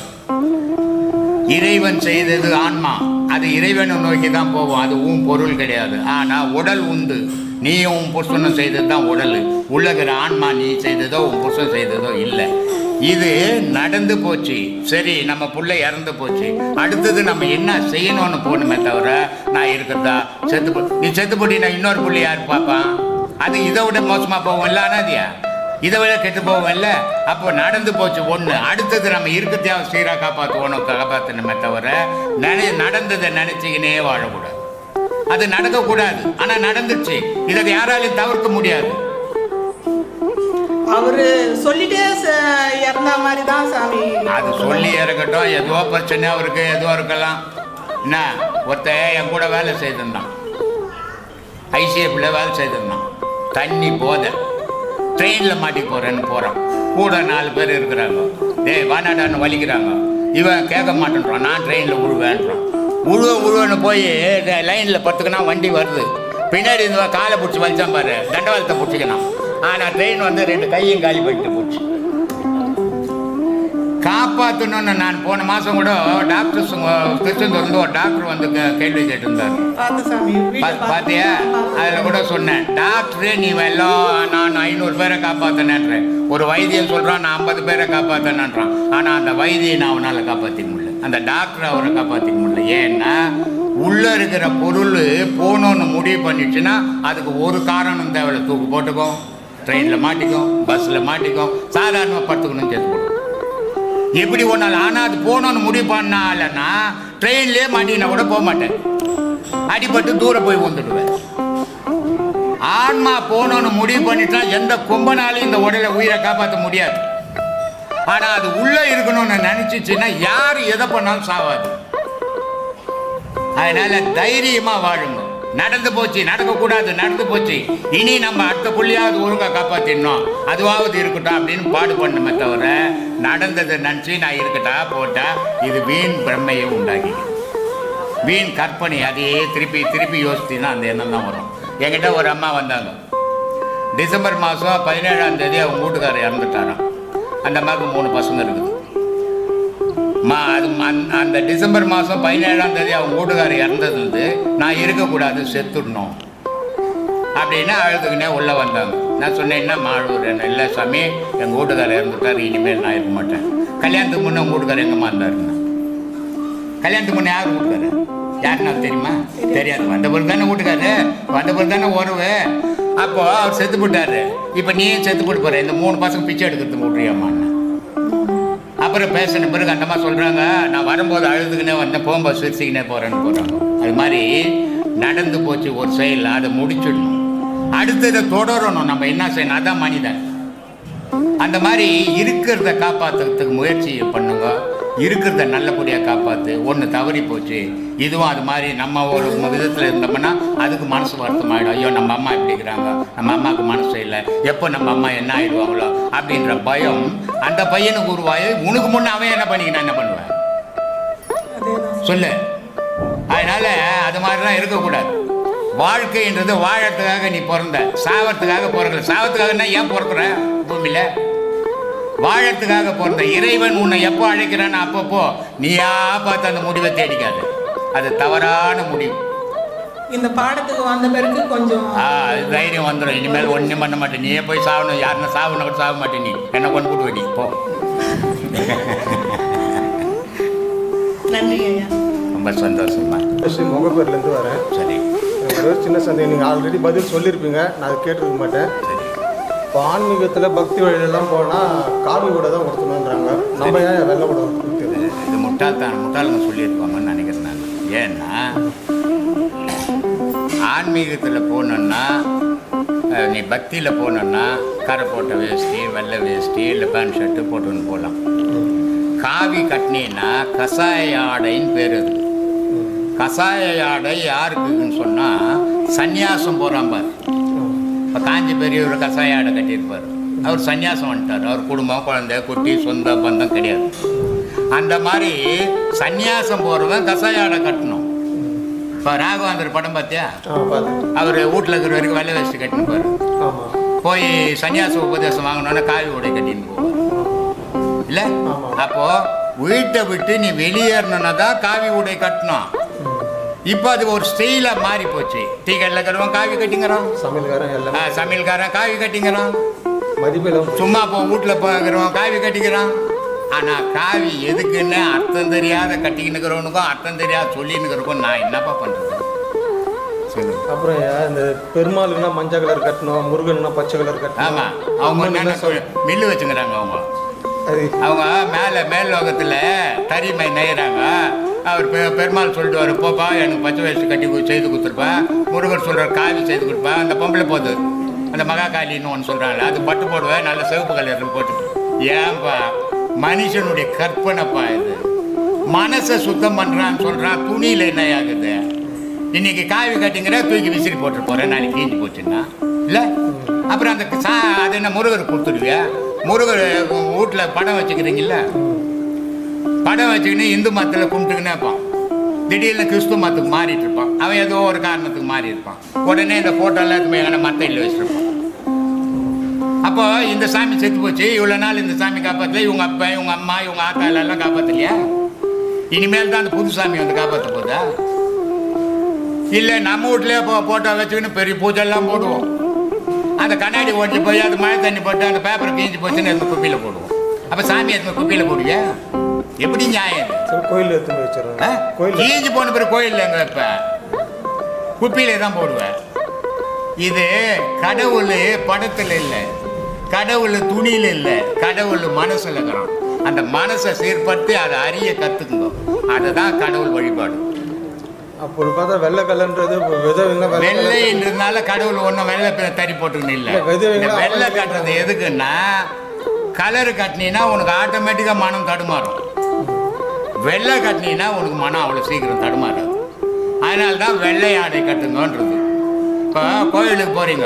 இறைவன் செய்தது ஆன்மா அது இறைவனை நோக்கி தான் போகும் அது உன் பொருள் கிடையாது ஆனா உடல் உண்டு நீயும் உன் புருஷனும் செய்தது தான் உடல் உள்ளகிற ஆன்மா நீ செய்ததோ உன் புருஷன் செய்ததோ இல்லை இது நடந்து போச்சு சரி நம்ம புள்ள இறந்து போச்சு அடுத்தது நம்ம என்ன செய்யணும்னு போகணுமே தவிர நான் இருக்கிறதா செத்து போ நீ செத்து போட்டி நான் இன்னொரு புள்ளி யார் பார்ப்பான் அது இதை விட மோசமா போகும் இல்லை அனாதியா இதை விட கெட்டு போவோம்ல அப்போ நடந்து போச்சு ஒன்று அடுத்தது நம்ம இருக்கிறதையாவது சீராக காப்பாற்றுவோம் காப்பாற்றணுமே தவிர நினை நடந்ததை நினச்சிக்கினே வாழக்கூடாது அது நடக்கக்கூடாது ஆனால் நடந்துச்சு இதை யாராலையும் தவிர்க்க முடியாது அவரு சொல்லிட்டே ச- இறந்த மாதிரி தான் சாமி அது சொல்லி இறக்கட்டும் எதுவோ பிரச்சனை அவருக்கு எதுவோ இருக்கலாம் என்ன ஒருத்தன் என் கூட வேலை செய்திருந்தான் ஐசிஎஃப்ல வேலை செய்திருந்தான் தண்ணி போதை ட்ரெயினில் மாட்டி போகிறேன்னு போகிறான் கூட நாலு பேர் இருக்கிறாங்க டேய் வானாடான்னு வலிக்கிறாங்க இவன் கேட்க மாட்டேன்றான் நான் ட்ரெயினில் உழுவேன்றான் உழுவ உழுவன்னு போய் லைனில் பத்துக்கினா வண்டி வருது பின்னாடி இந்த காலை பிடிச்சி வலிச்சான் பாரு தண்டவாளத்தை பிடிச்சிக்கணும் ஆனால் ட்ரெயின் வந்து ரெண்டு கையும் காலி பண்ணிட்டு போச்சு காப்பாற்றணும்னு நான் போன மாதம் கூட டாக்டர்ஸ் திருச்செந்தூர்ந்து ஒரு டாக்டர் வந்து கே- கேள்வி கேட்டிருந்தார் பார்த்து சாமி வீடியோ பா- பார்த்து- பாத்தியா அதில் கூட சொன்னேன் டாக்டரே நீ எல்லாம் நான் ஐநூறு பேரை காப்பாற்றினேன்றேன் ஒரு வைத்தியன் சொல்கிறான் நான் ஐம்பது பேரை காப்பாற்றினேன்றான் ஆனால் அந்த வைத்தியனை அவனால் காப்பாற்றிக்க முடியல அந்த டாக்டரை அவரை காப்பாற்றிக்க முடியல ஏன்னா உள்ளே இருக்கிற பொருள் போகணுன்னு முடிவு பண்ணிடுச்சுன்னா அதுக்கு ஒரு காரணம் தேவையில்ல தூக்கு போட்டுக்கும் ட்ரெயினில் மாட்டிக்கும் பஸ்ஸில் மாட்டிக்கும் சாதாரணமாக படுத்துக்கணும் சேர்த்து போடும் எப்படி ஒன்றால் ஆனால் அது போகணுன்னு முடிவு பண்ணாலன்னா ட்ரெயின்லேயே மாட்டினா கூட போக மாட்டேன் அடிபட்டு தூரம் போய் வந்துடுவேன் ஆன்மா போகணும்னு முடிவு பண்ணிட்டா எந்த கொம்பனாலையும் இந்த உடலை உயிரை காப்பாற்ற முடியாது ஆனா அது உள்ள இருக்கணும்னு நினைச்சிச்சுன்னா யார் எதை பண்ணாலும் சாவாது அதனால தைரியமா வாழுங்க நடந்து போச்சு நடக்கக்கூடாது நடந்து போச்சு இனி நம்ம அடுத்த புள்ளியாவது ஒழுங்கா காப்பாத்திடணும் அதுவாவது இருக்கட்டும் அப்படின்னு பாடு பண்ணுமே தவிர நடந்ததை நினச்சி நான் இருக்கட்டா போட்டா இது வீண் பிரம்மையை உண்டாக்கிக்கும் வீண் கற்பனை அதையே திருப்பி திருப்பி யோசித்தீங்கன்னா அந்த எண்ணம் தான் வரும் என்கிட்ட ஒரு அம்மா வந்தாங்க டிசம்பர் மாதம் பதினேழாம் தேதி அவங்க வீட்டுக்காரர் இறந்துட்டாராம் அந்த அம்மாவுக்கு மூணு பசங்க இருக்குது மா அது ம- அந்த டிசம்பர் மாதம் பதினேழாம் தேதி அவங்க வீட்டுக்காரர் இறந்ததுலேருந்து நான் இருக்கக்கூடாது செத்துடணும் அப்படின்னு அழுதுகினே உள்ளே வந்தாங்க நான் சொன்னேன் என்ன மாழூர் என்ன இல்லை சாமி எங்கள் வீட்டுக்காரர் இறந்துட்டார் இனிமேல் நான் இருக்க மாட்டேன் கல்யாணத்துக்கு முன்னே உங்கள் வீட்டுக்காரர் எங்கம்மா இருந்தாருன்னு கல்யாணத்துக்கு முன்னே யார் வீட்டுக்காரு யாருன்னா தெரியுமா தெரியாது வந்த பிறகு தானே வீட்டுக்காரு வந்த பிறகு தானே உறவு அப்போ அவர் செத்து போட்டாரு இப்போ நீயும் செத்து போட்டு போற இந்த மூணு பசங்க பிச்சை எடுக்கிறது விட்றியாமான்னு அப்புறம் பேசின பிறகு அந்த மாதிரி சொல்கிறாங்க நான் வரும்போது அழுதுகினே வந்தேன் போகும்போது சிரிச்சுக்கினே போகிறேன்னு போகிறாங்க அது மாதிரி நடந்து போச்சு ஒரு செயல் அதை முடிச்சிடணும் அடுத்ததை தொடரணும் நம்ம என்ன செய்யணும் அதான் மனிதன் அந்த மாதிரி இருக்கிறத காப்பாற்றுறதுக்கு முயற்சி பண்ணுங்க இருக்கிறத நல்லபடியாக காப்பாற்று ஒன்று தவறி போச்சு இதுவும் அது மாதிரி நம்ம ஒரு விதத்தில் இருந்தோம்னா அதுக்கு மனசு வருத்தமாயிடும் ஐயோ நம்ம அம்மா இப்படி இருக்கிறாங்க நம்ம அம்மாவுக்கு மனசு இல்லை எப்போ நம்ம அம்மா என்ன ஆயிடுவாங்களோ அப்படின்ற பயம் அந்த பையனுக்கு உருவாயி உனக்கு முன்னே அவன் என்ன பண்ணிக்கினா என்ன பண்ணுவேன் சொல்லு அதனால அது மாதிரிலாம் இருக்கக்கூடாது வாழ்க்கைன்றது வாழறதுக்காக நீ பிறந்த சாவறதுக்காக பிறக்கல சாவறதுக்காக ஏன் பிறக்கிற பூமியில வாழறதுக்காக பிறந்த இறைவன் உன்னை எப்போ அழைக்கிறான்னு அப்பப்போ நீயா பார்த்து அந்த முடிவை தேடிக்காது அது தவறான முடிவு இந்த பாடத்துக்கு வந்த பிறகு கொஞ்சம் ஆ அது தைரியம் வந்துடும் இனிமேல் ஒன்றும் பண்ண மாட்டேன் நீயே போய் சாவணும் யாருன்னா சாவணும் கூட சாக மாட்டேன் நீ என்ன கொண்டு போட்டு வெடி போ நன்றி ஐயா ரொம்ப சந்தோஷமா ஸ்ரீ முகப்பேர்லேருந்து வரேன் சரி எனக்கு ஒரு சின்ன சந்தேகம் நீங்கள் ஆல்ரெடி பதில் சொல்லியிருப்பீங்க நான் அதை கேட்டிருக்க மாட்டேன் சரி இப்போ ஆன்மீகத்தில் பக்தி வழியெல்லாம் போனால் காவி கூட தான் கொடுக்கணுன்றாங்க நம்ம ஏன் வெள்ளை கூட கொடுக்குறது இது இது முட்டாள்தான் முட்டாளுங்க சொல்லியிருப்பாங்கன்னு நினைக்கிறேன் நான் ஏன்னா ஆன்மீகத்தில் போனோன்னா அஹ், நீ பக்தியில் போனோன்னா கரை போட்ட வேஷ்டி வெள்ளை வேஷ்டி இல்லை பேண்ட் ஷர்ட்டு போட்டுன்னு போகலாம் காவி கட்டினீன்னா கசாய ஆடைன்னு பேர் அது கசாய ஆடை யாருக்குன்னு சொன்னால் சந்நியாசம் போகிறான் பார் இப்போ காஞ்சி பெரியவர் கசாய ஆடை கட்டியிருப்பார் அவர் சந்நியாசம் வந்துட்டார் அவர் குடும்பம் குழந்தை குட்டி சொந்த பந்தம் கிடையாது அந்த மாதிரி சந்நியாசம் போகிறவன் கசாய ஆடை கட்டணும் இப்போ ராகவேந்தர் படம் பார்த்தியா ஆ பார்த்து அவர் வீட்டில் இருக்கிற வரைக்கும் வெள்ளை வேஷ்டி கட்டின்னு போவார் ஆமாம் போய் சன்னியாச உபதேசம் வாங்கினோன்னே காவி உடை கட்டின்னு போவார் இல்லை ஆமா. அப்போ வீட்டை விட்டு நீ வெளியேறணுன்னா தான் காவி உடை கட்டணும் இப்போ அது ஒரு ஸ்டைலாக மாறி போச்சு டீ கடையில் இருக்கிறவன் காவி கட்டிங்கிறான் சமையல்காரன் ஆ, எல்லாமே சமையல்காரன் காவி கட்டிங்கிறான் மதிப்பெல்லாம் சும்மா இப்போ வீட்டில் போகிறவன் காவி கட்டிக்கிறான் ஆனால் காவி எதுக்குன்னு அர்த்தம் தெரியாத கட்டிக்கின்னு இருக்கிறவனுக்கும் அர்த்தம் தெரியாத சொல்லின்னு இருக்கிறவனுக்கும் நான் என்னப்பா பண்ணுறது சொல்லு அப்புறம் ஏன் இந்த பெருமாளுக்குனா மஞ்சள் கலர் கட்டணும் முருகன்னா பச்சை கலர் கட்டணும் ஆமாம் அவங்க என்னென்ன சொல் மில்லு வச்சுக்கிறாங்க அவங்க அது அவங்க மேலே மேல் லோகத்தில் தறிமை நெய்கிறாங்க அவர் பெ பெருமாள் சொல்லிட்டு வர போப்பா எனக்கு பச்சை வயசு கட்டி கு- செய்து கொடுத்துருப்பா முருகர் சொல்கிறார் காவி செய்து கொடுப்பா அந்த பொம்பளை போகுது அந்த மகா காளின்னு ஒன்று சொல்கிறாங்க அது பட்டு போடுவேன் நல்ல சிவப்பு கலர் போட்டு ஏன்பா மனுஷனுடைய கற்பனைப்பா இது மனசை சுத்தம் பண்ணுறான்னு சொல்கிறான் துணியில் என்ன ஆகுது இன்னைக்கு காவி கட்டிங்கிற தூக்கி விசிறி போட்டு போகிறேன் நாளைக்கு கீஞ்சி போச்சுன்னா இல்லை அப்புறம் அந்த சா அது என்ன முருகர் கொடுத்துடுவியா முருகர் வீட்டில் படம் வச்சுக்கிறீங்கல்ல படம் வச்சுக்கின்னு இந்து மதத்தில் கும்பிட்டுக்கினே இருப்பான் திடீர்னு கிறிஸ்துவ மதத்துக்கு மாறிட்டு இருப்பான் அவன் ஏதோ ஒரு காரணத்துக்கு மாறி இருப்பான் உடனே இந்த ஃபோட்டோலாம் எடுத்து போய் எங்கன்னா மத்தையில் வச்சுருப்பான் அப்போ இந்த சாமி செத்து போச்சு இவ்வளோ நாள் இந்த சாமி காப்பாற்றல இவங்க அப்பா இவங்க அம்மா இவங்க ஆத்தா எல்லாம் காப்பாற்றலையா இனிமேல் தான் அந்த புது சாமி வந்து காப்பாற்ற போதா இல்லை நம்ம வீட்லயே போ போட்டோ வச்சுக்கின்னு பெரிய பூஜைலாம் போடுவோம் அந்த கண்ணாடி ஓட்டி போய் அது மழை தண்ணி போட்டு அந்த பேப்பரை கிழிஞ்சு போச்சுன்னு எடுத்து குப்பையில் போடுவோம் அப்போ சாமி எடுத்து குப்பையில் போடுவியா எப்படி நியாயம் இது? சரி கோயில் எடுத்து போய் ஆ? வச்சிடறேன் கோயில் கீஞ்சு போன பிறகு கோயிலில் எங்க வைப்ப குப்பையில தான் போடுவேன் இது கடவுள் படத்தில் இல்லை கடவுள் துணியில் இல்லை கடவுள் மனசுல இருக்கிறான் அந்த மனசை சீர்படுத்தி அதை அறிய கத்துக்குங்க அதுதான் கடவுள் வழிபாடு அப்படி பார்த்தா வெள்ளை கலர்ன்றது இப்ப விதை வேணா வெள்ளை கலர் வெள்ளைன்றதுனால கடவுள் ஒன்றும் வெள்ளை பே- தறி போட்டுக்கணும் இல்லை இல்ல, வெது இந்த வெள்ளை வெள்ளை அவனுக்கு கட்டுறது எதுக்குன்னா கலர் கட்டினீங்கன்னா உனக்கு ஆட்டோமேட்டிக்காக மனம் தடுமாறும் வெள்ளை கட்டினீங்கன்னா உனக்கு மனம் அவ்வளோ சீக்கிரம் தடுமாறாது அதனால தான் வெள்ளை ஆடை கட்டுங்கன்றது இப்போ கோயிலுக்கு போகிறீங்க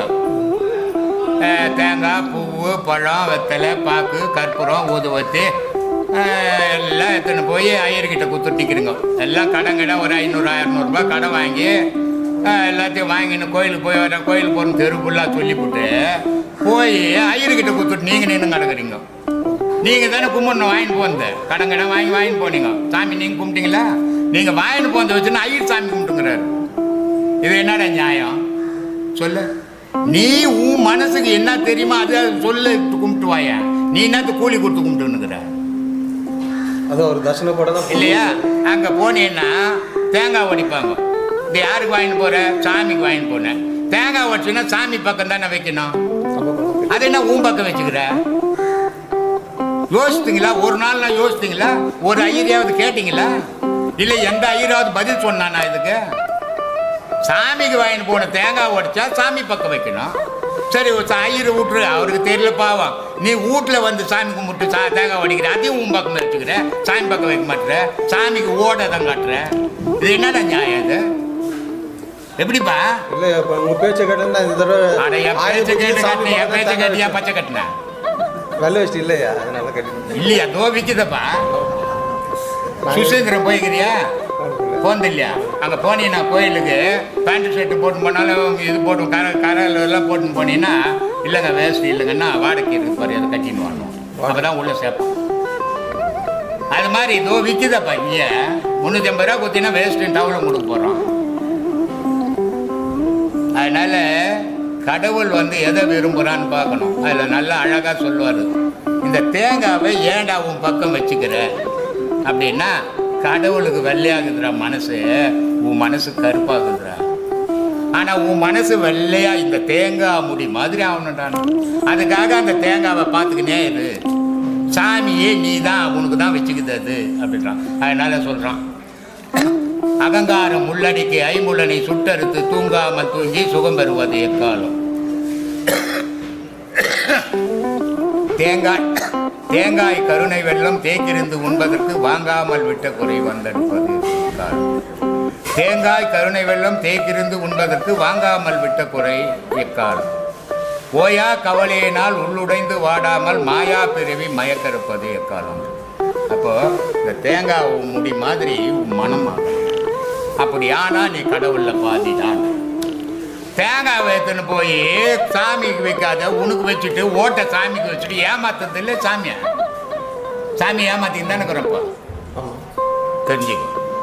தேங்காய் பூவு பழம் வெத்தலை பாக்கு கற்பூரம் ஊதுவத்தி அஹ், எல்லாம் எடுத்துன்னு போய் ஐயர்கிட்ட கொடுத்துட்டிக்கிறீங்க எல்லாம் கடன் கடை ஒரு ஐநூறு இரநூறுபா கடன் வாங்கி அஹ், எல்லாத்தையும் வாங்கின்னு கோயிலுக்கு போய் வரேன் கோயிலுக்கு போகணும் தெரு ஃபுல்லாக சொல்லிவிட்டு போய் ஐயர்கிட்ட கொடுத்துட்டு நீங்கள் நின்று கிடக்குறீங்க நீங்கள் தானே கும்பிடணும் வாங்கிட்டு போந்த கடன் கடன் வாங்கி வாங்கிட்டு போனீங்க சாமி நீங்கள் கும்பிட்டீங்களா நீங்கள் வாங்கிட்டு போந்த வச்சுன்னு ஐயர் சாமி கும்பிட்டுங்கிறாரு இது என்னடா நியாயம் சொல்லு நீ உன் மனசுக்கு என்ன தெரியுமோ அது சொல்லு கும்பிட்டு வாயா நீ என்னத்து கூலி கொடுத்து கும்பிட்டுனுக்குற அது ஒரு தர்ஷனம் போட தான் இல்லையா அங்கே போனீங்கன்னா தேங்காய் உடைப்பாங்க இது யாருக்கு வாங்கிட்டு போற சாமிக்கு வாங்கிட்டு போனேன் தேங்காய் உடச்சுன்னா சாமி பக்கம் தானே வைக்கணும் அது என்ன உன் பக்கம் வச்சுக்கிற யோசித்தீங்களா ஒரு நாள் நான் யோசித்தீங்களா ஒரு ஐயரையாவது கேட்டீங்களா இல்லை எந்த ஐயராவது பதில் சொன்னானா இதுக்கு சாமிக்கு வாங்கிட்டு போன தேங்காய் உடைச்சா சாமி பக்கம் வைக்கணும் சரி ஒரு ஐயரை விட்டுரு அவருக்கு தெரியல பாவம் நீ வீட்டில் வந்து சாமி கும்பிட்டு சா தேங்காய் உடைக்கிற அதையும் உன் பக்கம் வச்சுக்கிற சாமி பக்கம் வைக்க மாட்டுற சாமிக்கு ஓட தான் காட்டுற இது என்னடா நியாயம் இது எப்படிப்பா இல்லை இப்போ உங்கள் பேச்சை கேட்டேன்னா இந்த தடவை அட என் பேச்சை கேட்டு கட்டின என் பேச்சை கட்டியா பச்சை கட்டின வெள்ளை வச்சு இல்லையா அதனால கட்டிட்டு இல்லையா தோ விற்குதப்பா சுசீந்திரம் போய்க்கிறியா போனது இல்லையா அங்கே போனீங்கன்னா கோயிலுக்கு பேண்ட் ஷர்ட்டு போட்டு போனாலும் இது போட்டு கர கரையில் எல்லாம் போட்டுன்னு போனீங்கன்னா இல்லைங்க வேஸ்ட் இல்லைங்கன்னா வாடகை இருக்கு பாரு அதை கட்டின்னு வரணும் அப்போ தான் உள்ளே சேர்ப்போம் அது மாதிரி இதோ விற்குதப்பா இங்கே முந்நூற்றி ஐம்பது ரூபா கொடுத்தீங்கன்னா வேஸ்ட்டு டவுனில் கொடுக்க போகிறோம் அதனால கடவுள் வந்து எதை விரும்புகிறான்னு பார்க்கணும் அதில் நல்லா அழகாக சொல்லுவார் இந்த தேங்காவை ஏன்டா உன் பக்கம் வச்சுக்கிற அப்படின்னா கடவுளுக்கு வெள்ளையாகுதுடா மனசு உன் மனசு கருப்பாகுதுடா ஆனால் உன் மனசு வெள்ளையா இந்த தேங்காய் முடி மாதிரி ஆகணும்டான் அதுக்காக அந்த தேங்காவை பார்த்துக்கினே இரு சாமியே நீ தான் உனக்கு தான் வச்சுக்குது அது அப்படின்றான் அதனால சொல்கிறான் அகங்காரம் முள்ளடிக்கு ஐமுள்ளனை சுட்டறுத்து தூங்காமல் தூங்கி சுகம் பெறுவது எக்காலம் தேங்காய் தேங்காய் கருணை வெள்ளம் தேக்கிருந்து உண்பதற்கு வாங்காமல் விட்ட குறை வந்தெடுப்பது எக்காலம் தேங்காய் கருணை வெள்ளம் தேக்கிருந்து உண்பதற்கு வாங்காமல் விட்ட குறை எக்காலம் ஓயா கவலையினால் உள்ளுடைந்து வாடாமல் மாயா பிறவி மயக்கறுப்பது எக்காலம் அப்போ இந்த தேங்காய் முடி மாதிரி உன் மனம் ஆகும். அப்படி ஆனா நீ கடவுள்ல பாதிதான் தேங்காய் வைத்துன்னு போய் சாமிக்கு வைக்காத உனக்கு வச்சுட்டு ஓட்டை சாமிக்கு வச்சுட்டு ஏமாத்துறது இல்லை சாமியா சாமி ஏமாத்தின்னு தானே இருக்கிறப்போ ஆமாம் தெரிஞ்சுக்க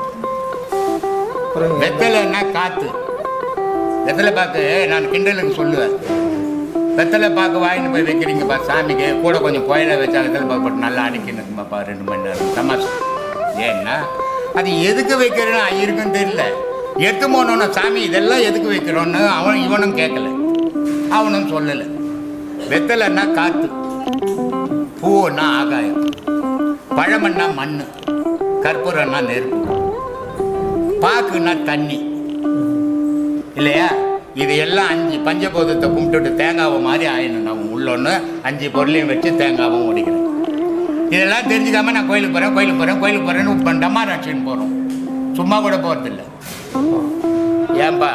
அப்புறம் வெத்தலைன்னா காத்து வெத்தலை பாக்கு நான் கிண்டலுக்கு சொல்லுவேன் வெத்தலை பாக்கு வாங்கிட்டு போய் வைக்கிறீங்கப்பா சாமிக்கு கூட கொஞ்சம் கோயிலை வச்சா வெத்தலை பாக்கு போட்டு நல்லா அடிக்கணுங்கம்மாப்பா ரெண்டு மணி நேரம் தமாசு ஏன்னா அது எதுக்கு வைக்கிறேன்னு ஐயருக்கும் தெரியல எடுத்து போனோன்னு சாமி இதெல்லாம் எதுக்கு வைக்கிறோன்னு அவன் இவனும் கேட்கல அவனும் சொல்லலை வெத்தலைன்னா காத்து பூன்னா ஆகாயம் பழமன்னா மண் கற்பூரம்னா நெருப்பு பாக்குன்னா தண்ணி இல்லையா இது எல்லாம் அஞ்சு பஞ்சபூதத்தை கும்பிட்டுட்டு தேங்காவை மாதிரி ஆயிடணும் நம்ம உள்ளொன்று அஞ்சு பொருளையும் வச்சு தேங்காவும் ஒடிக்கிறேன் இதெல்லாம் தெரிஞ்சுக்காம நான் கோயிலுக்கு போகிறேன் கோயிலுக்கு போகிறேன் கோயிலுக்கு போகிறேன்னு இப்போ டமாராட்சின்னு போகிறோம் சும்மா கூட போகிறதில்ல ஏன்பா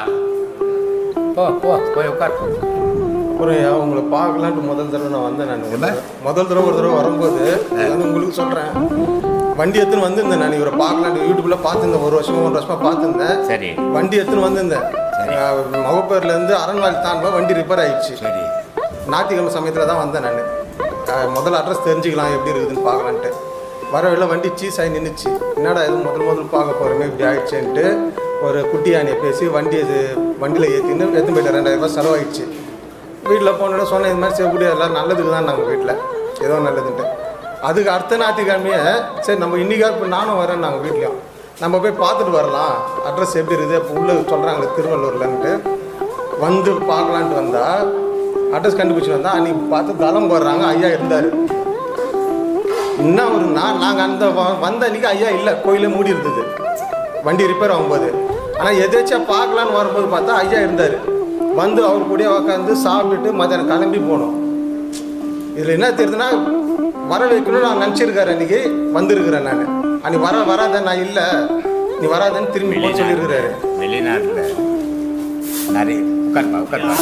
போ போ போய் உட்கார் அப்புறம் உங்களை பார்க்கலான்ட்டு முதல் தடவை நான் வந்தேன் நான் என்ன? முதல் தடவை ஒரு தடவை வரும்போது நான் வந்து உங்களுக்கு சொல்கிறேன் வண்டி எடுத்துன்னு வந்திருந்தேன் நான் இவரை பார்க்கலான்ட்டு யூடியூப்ல பார்த்துருந்தேன் ஒரு வருஷமா ஒன்றரை வருஷமா பார்த்துருந்தேன் சரி வண்டி எடுத்துன்னு வந்திருந்தேன் சரி. அஹ் மகப்பேர்ல இருந்து அரண்வாடி தாண்டும்போது வண்டி ரிப்பேர் ஆயிடுச்சு சரி ஞாயிற்றுக்கிழமை சமயத்தில் தான் வந்தேன் நான் முதல்ல அட்ரஸ் தெரிஞ்சுக்கலாம் எப்படி இருக்குதுன்னு பார்க்கலான்ட்டு வர வழியில வண்டி சீஸ் ஆகி நின்றுச்சு என்னடா இது முதல் முதல் பார்க்க போகிறோமே இப்படி ஆயிடுச்சுன்ட்டு ஒரு குட்டி யானையை பேசி வண்டி இது வண்டியில் ஏற்றின்னு எடுத்து போயிட்டு ரெண்டாயிரம் ரூபாய் செலவாயிடுச்சு வீட்டில் போனோட சொன்னேன் இது மாதிரி செய்யக்கூடிய எல்லாம் நல்லதுக்கு தான் நாங்கள் வீட்டில் ஏதோ நல்லதுன்ட்டு அதுக்கு அடுத்த ஞாயிற்றுக்கிழமையே சரி நம்ம இன்றைக்கா இப்போ நானும் வரேன் நாங்கள் வீட்லேயும் நம்ம போய் பார்த்துட்டு வரலாம் அட்ரஸ் எப்படி இருக்குது இப்போ உள்ள சொல்கிறாங்களே திருவள்ளூர்லன்ட்டு வந்து பார்க்கலான்ட்டு வந்தா அட்ரஸ் கண்டுபிடிச்சி வந்தா அன்னைக்கு பார்த்து தளம் போடுறாங்க ஐயா இருந்தார் இன்னும் ஒரு நான் நாங்கள் அந்த வ- வந்த அன்னைக்கு ஐயா இல்லை கோயிலே மூடி இருந்தது வண்டி ரிப்பேர் ஆகும்போது ஆனால் எதேச்சியா பார்க்கலான்னு வரும்போது பார்த்தா ஐயா இருந்தார் வந்து அவர் கூடயே உட்காந்து சாப்பிட்டுட்டு மத்தியானம் கிளம்பி போனோம் இதில் என்ன தெரியுதுன்னா வர வைக்கணும்னு நான் நினச்சிருக்காரு அன்னைக்கு வந்திருக்கிறேன் நான் அன்னைக்கு வர வராத நான் இல்லை நீ வராதன்னு திரும்பி போக சொல்லியிருக்கிறாரு வெளிநாட்டில் நிறைய உட்கார்ப்பா உட்கார்ப்பா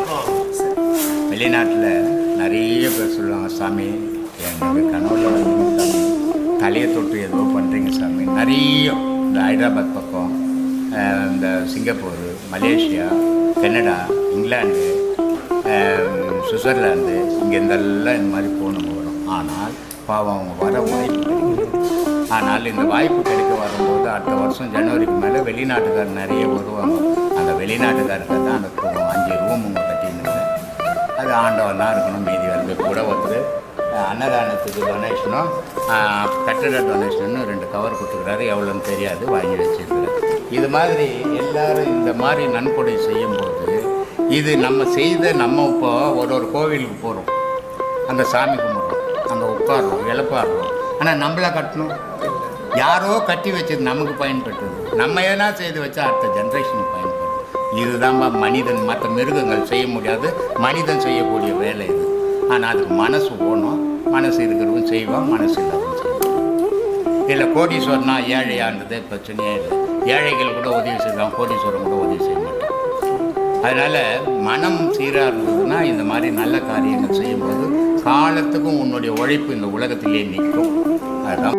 வெளிநாட்டில் நிறைய பேர் சொல்லுவாங்க சாமி எங்களுக்கு கனவுல வந்து சாமி தலையை தொட்டு ஏதோ பண்ணுறீங்க சாமி நிறைய இந்த ஹைதராபாத் பக்கம் அஹ், இந்த சிங்கப்பூர் மலேசியா கனடா இங்கிலாந்து அஹ், சுவிட்சர்லாந்து இங்கே இருந்தெல்லாம் இந்த மாதிரி போகணும் வரும் ஆனால் பாவம் அவங்க வர வாய்ப்பு கிடைக்கல ஆனால் இந்த வாய்ப்பு கிடைக்க வரும்போது அடுத்த வருஷம் ஜனவரிக்கு மேலே வெளிநாட்டுக்கார் நிறைய வருவாங்க அந்த வெளிநாட்டுக்காருக்கு தான் அந்த கு- அஞ்சு ரூம் உங்க கட்டின்னு அது ஆண்டவன் தான் இருக்கணும் மீதி வந்து கூட ஒருத்தர் அஹ், அன்னதானத்துக்கு டொனேஷனும் அஹ், கட்டட டொனேஷனும் ரெண்டு கவர் கொடுத்துருக்காரு எவ்வளோன்னு தெரியாது வாங்கி வச்சிருக்கிறேன் இது மாதிரி எல்லாரும் இந்த மாதிரி நன்கொடை செய்யும்போது இது நம்ம செய்த நம்ம இப்போ ஒரு ஒரு கோவிலுக்கு போகிறோம் அந்த சாமி கும்பிட்றோம் அங்கே உட்காடுறோம் இழப்பாடுறோம் ஆனால் நம்மளா கட்டணும் யாரோ கட்டி வச்சது நமக்கு பயன்பட்டது நம்ம ஏன்னா செய்து வச்சா அடுத்த ஜென்ரேஷனுக்கு பயன்படும் இதுதான் மனிதன் மற்ற மிருகங்கள் செய்ய முடியாது மனிதன் செய்யக்கூடிய வேலை இது ஆனால் அதுக்கு மனசு ஓணும் மனசு இருக்கிறவங்க செய்வான் மனசு இல்லாதவங்க செய்வான் இல்லை கோடீஸ்வரனா ஏழையான்றது பிரச்சனையே இல்லை ஏழைகள் கூட உதவி செய்வாங்க கோடீஸ்வரன் கூட உதவி செய்ய மாட்டாங்க அதனால் மனம் சீராக இருந்ததுன்னா இந்த மாதிரி நல்ல காரியங்கள் செய்யும்போது காலத்துக்கும் உன்னுடைய உழைப்பு இந்த உலகத்திலே நிற்கும் அதுதான்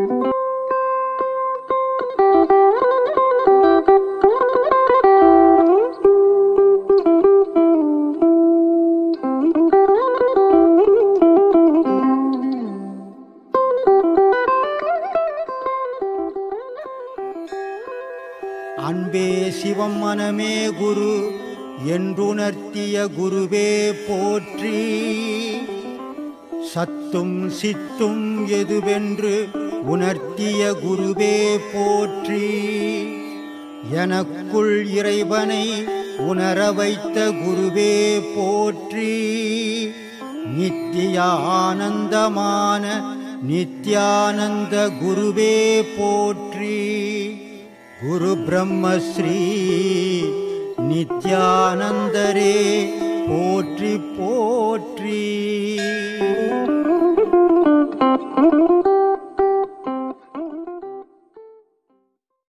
அன்பே சிவம் மனமே குரு என்றுணர்த்திய குருவே போற்றி சத்தும் சித்தும் எதுவென்று உணர்த்திய குருவே போற்றி எனக்குள் இறைவனை உணர வைத்த குருவே போற்றி நித்திய ஆனந்தமான நித்யானந்த குருவே போற்றி குரு பிரம்மஸ்ரீ நித்யானந்தரே போற்றி போற்றி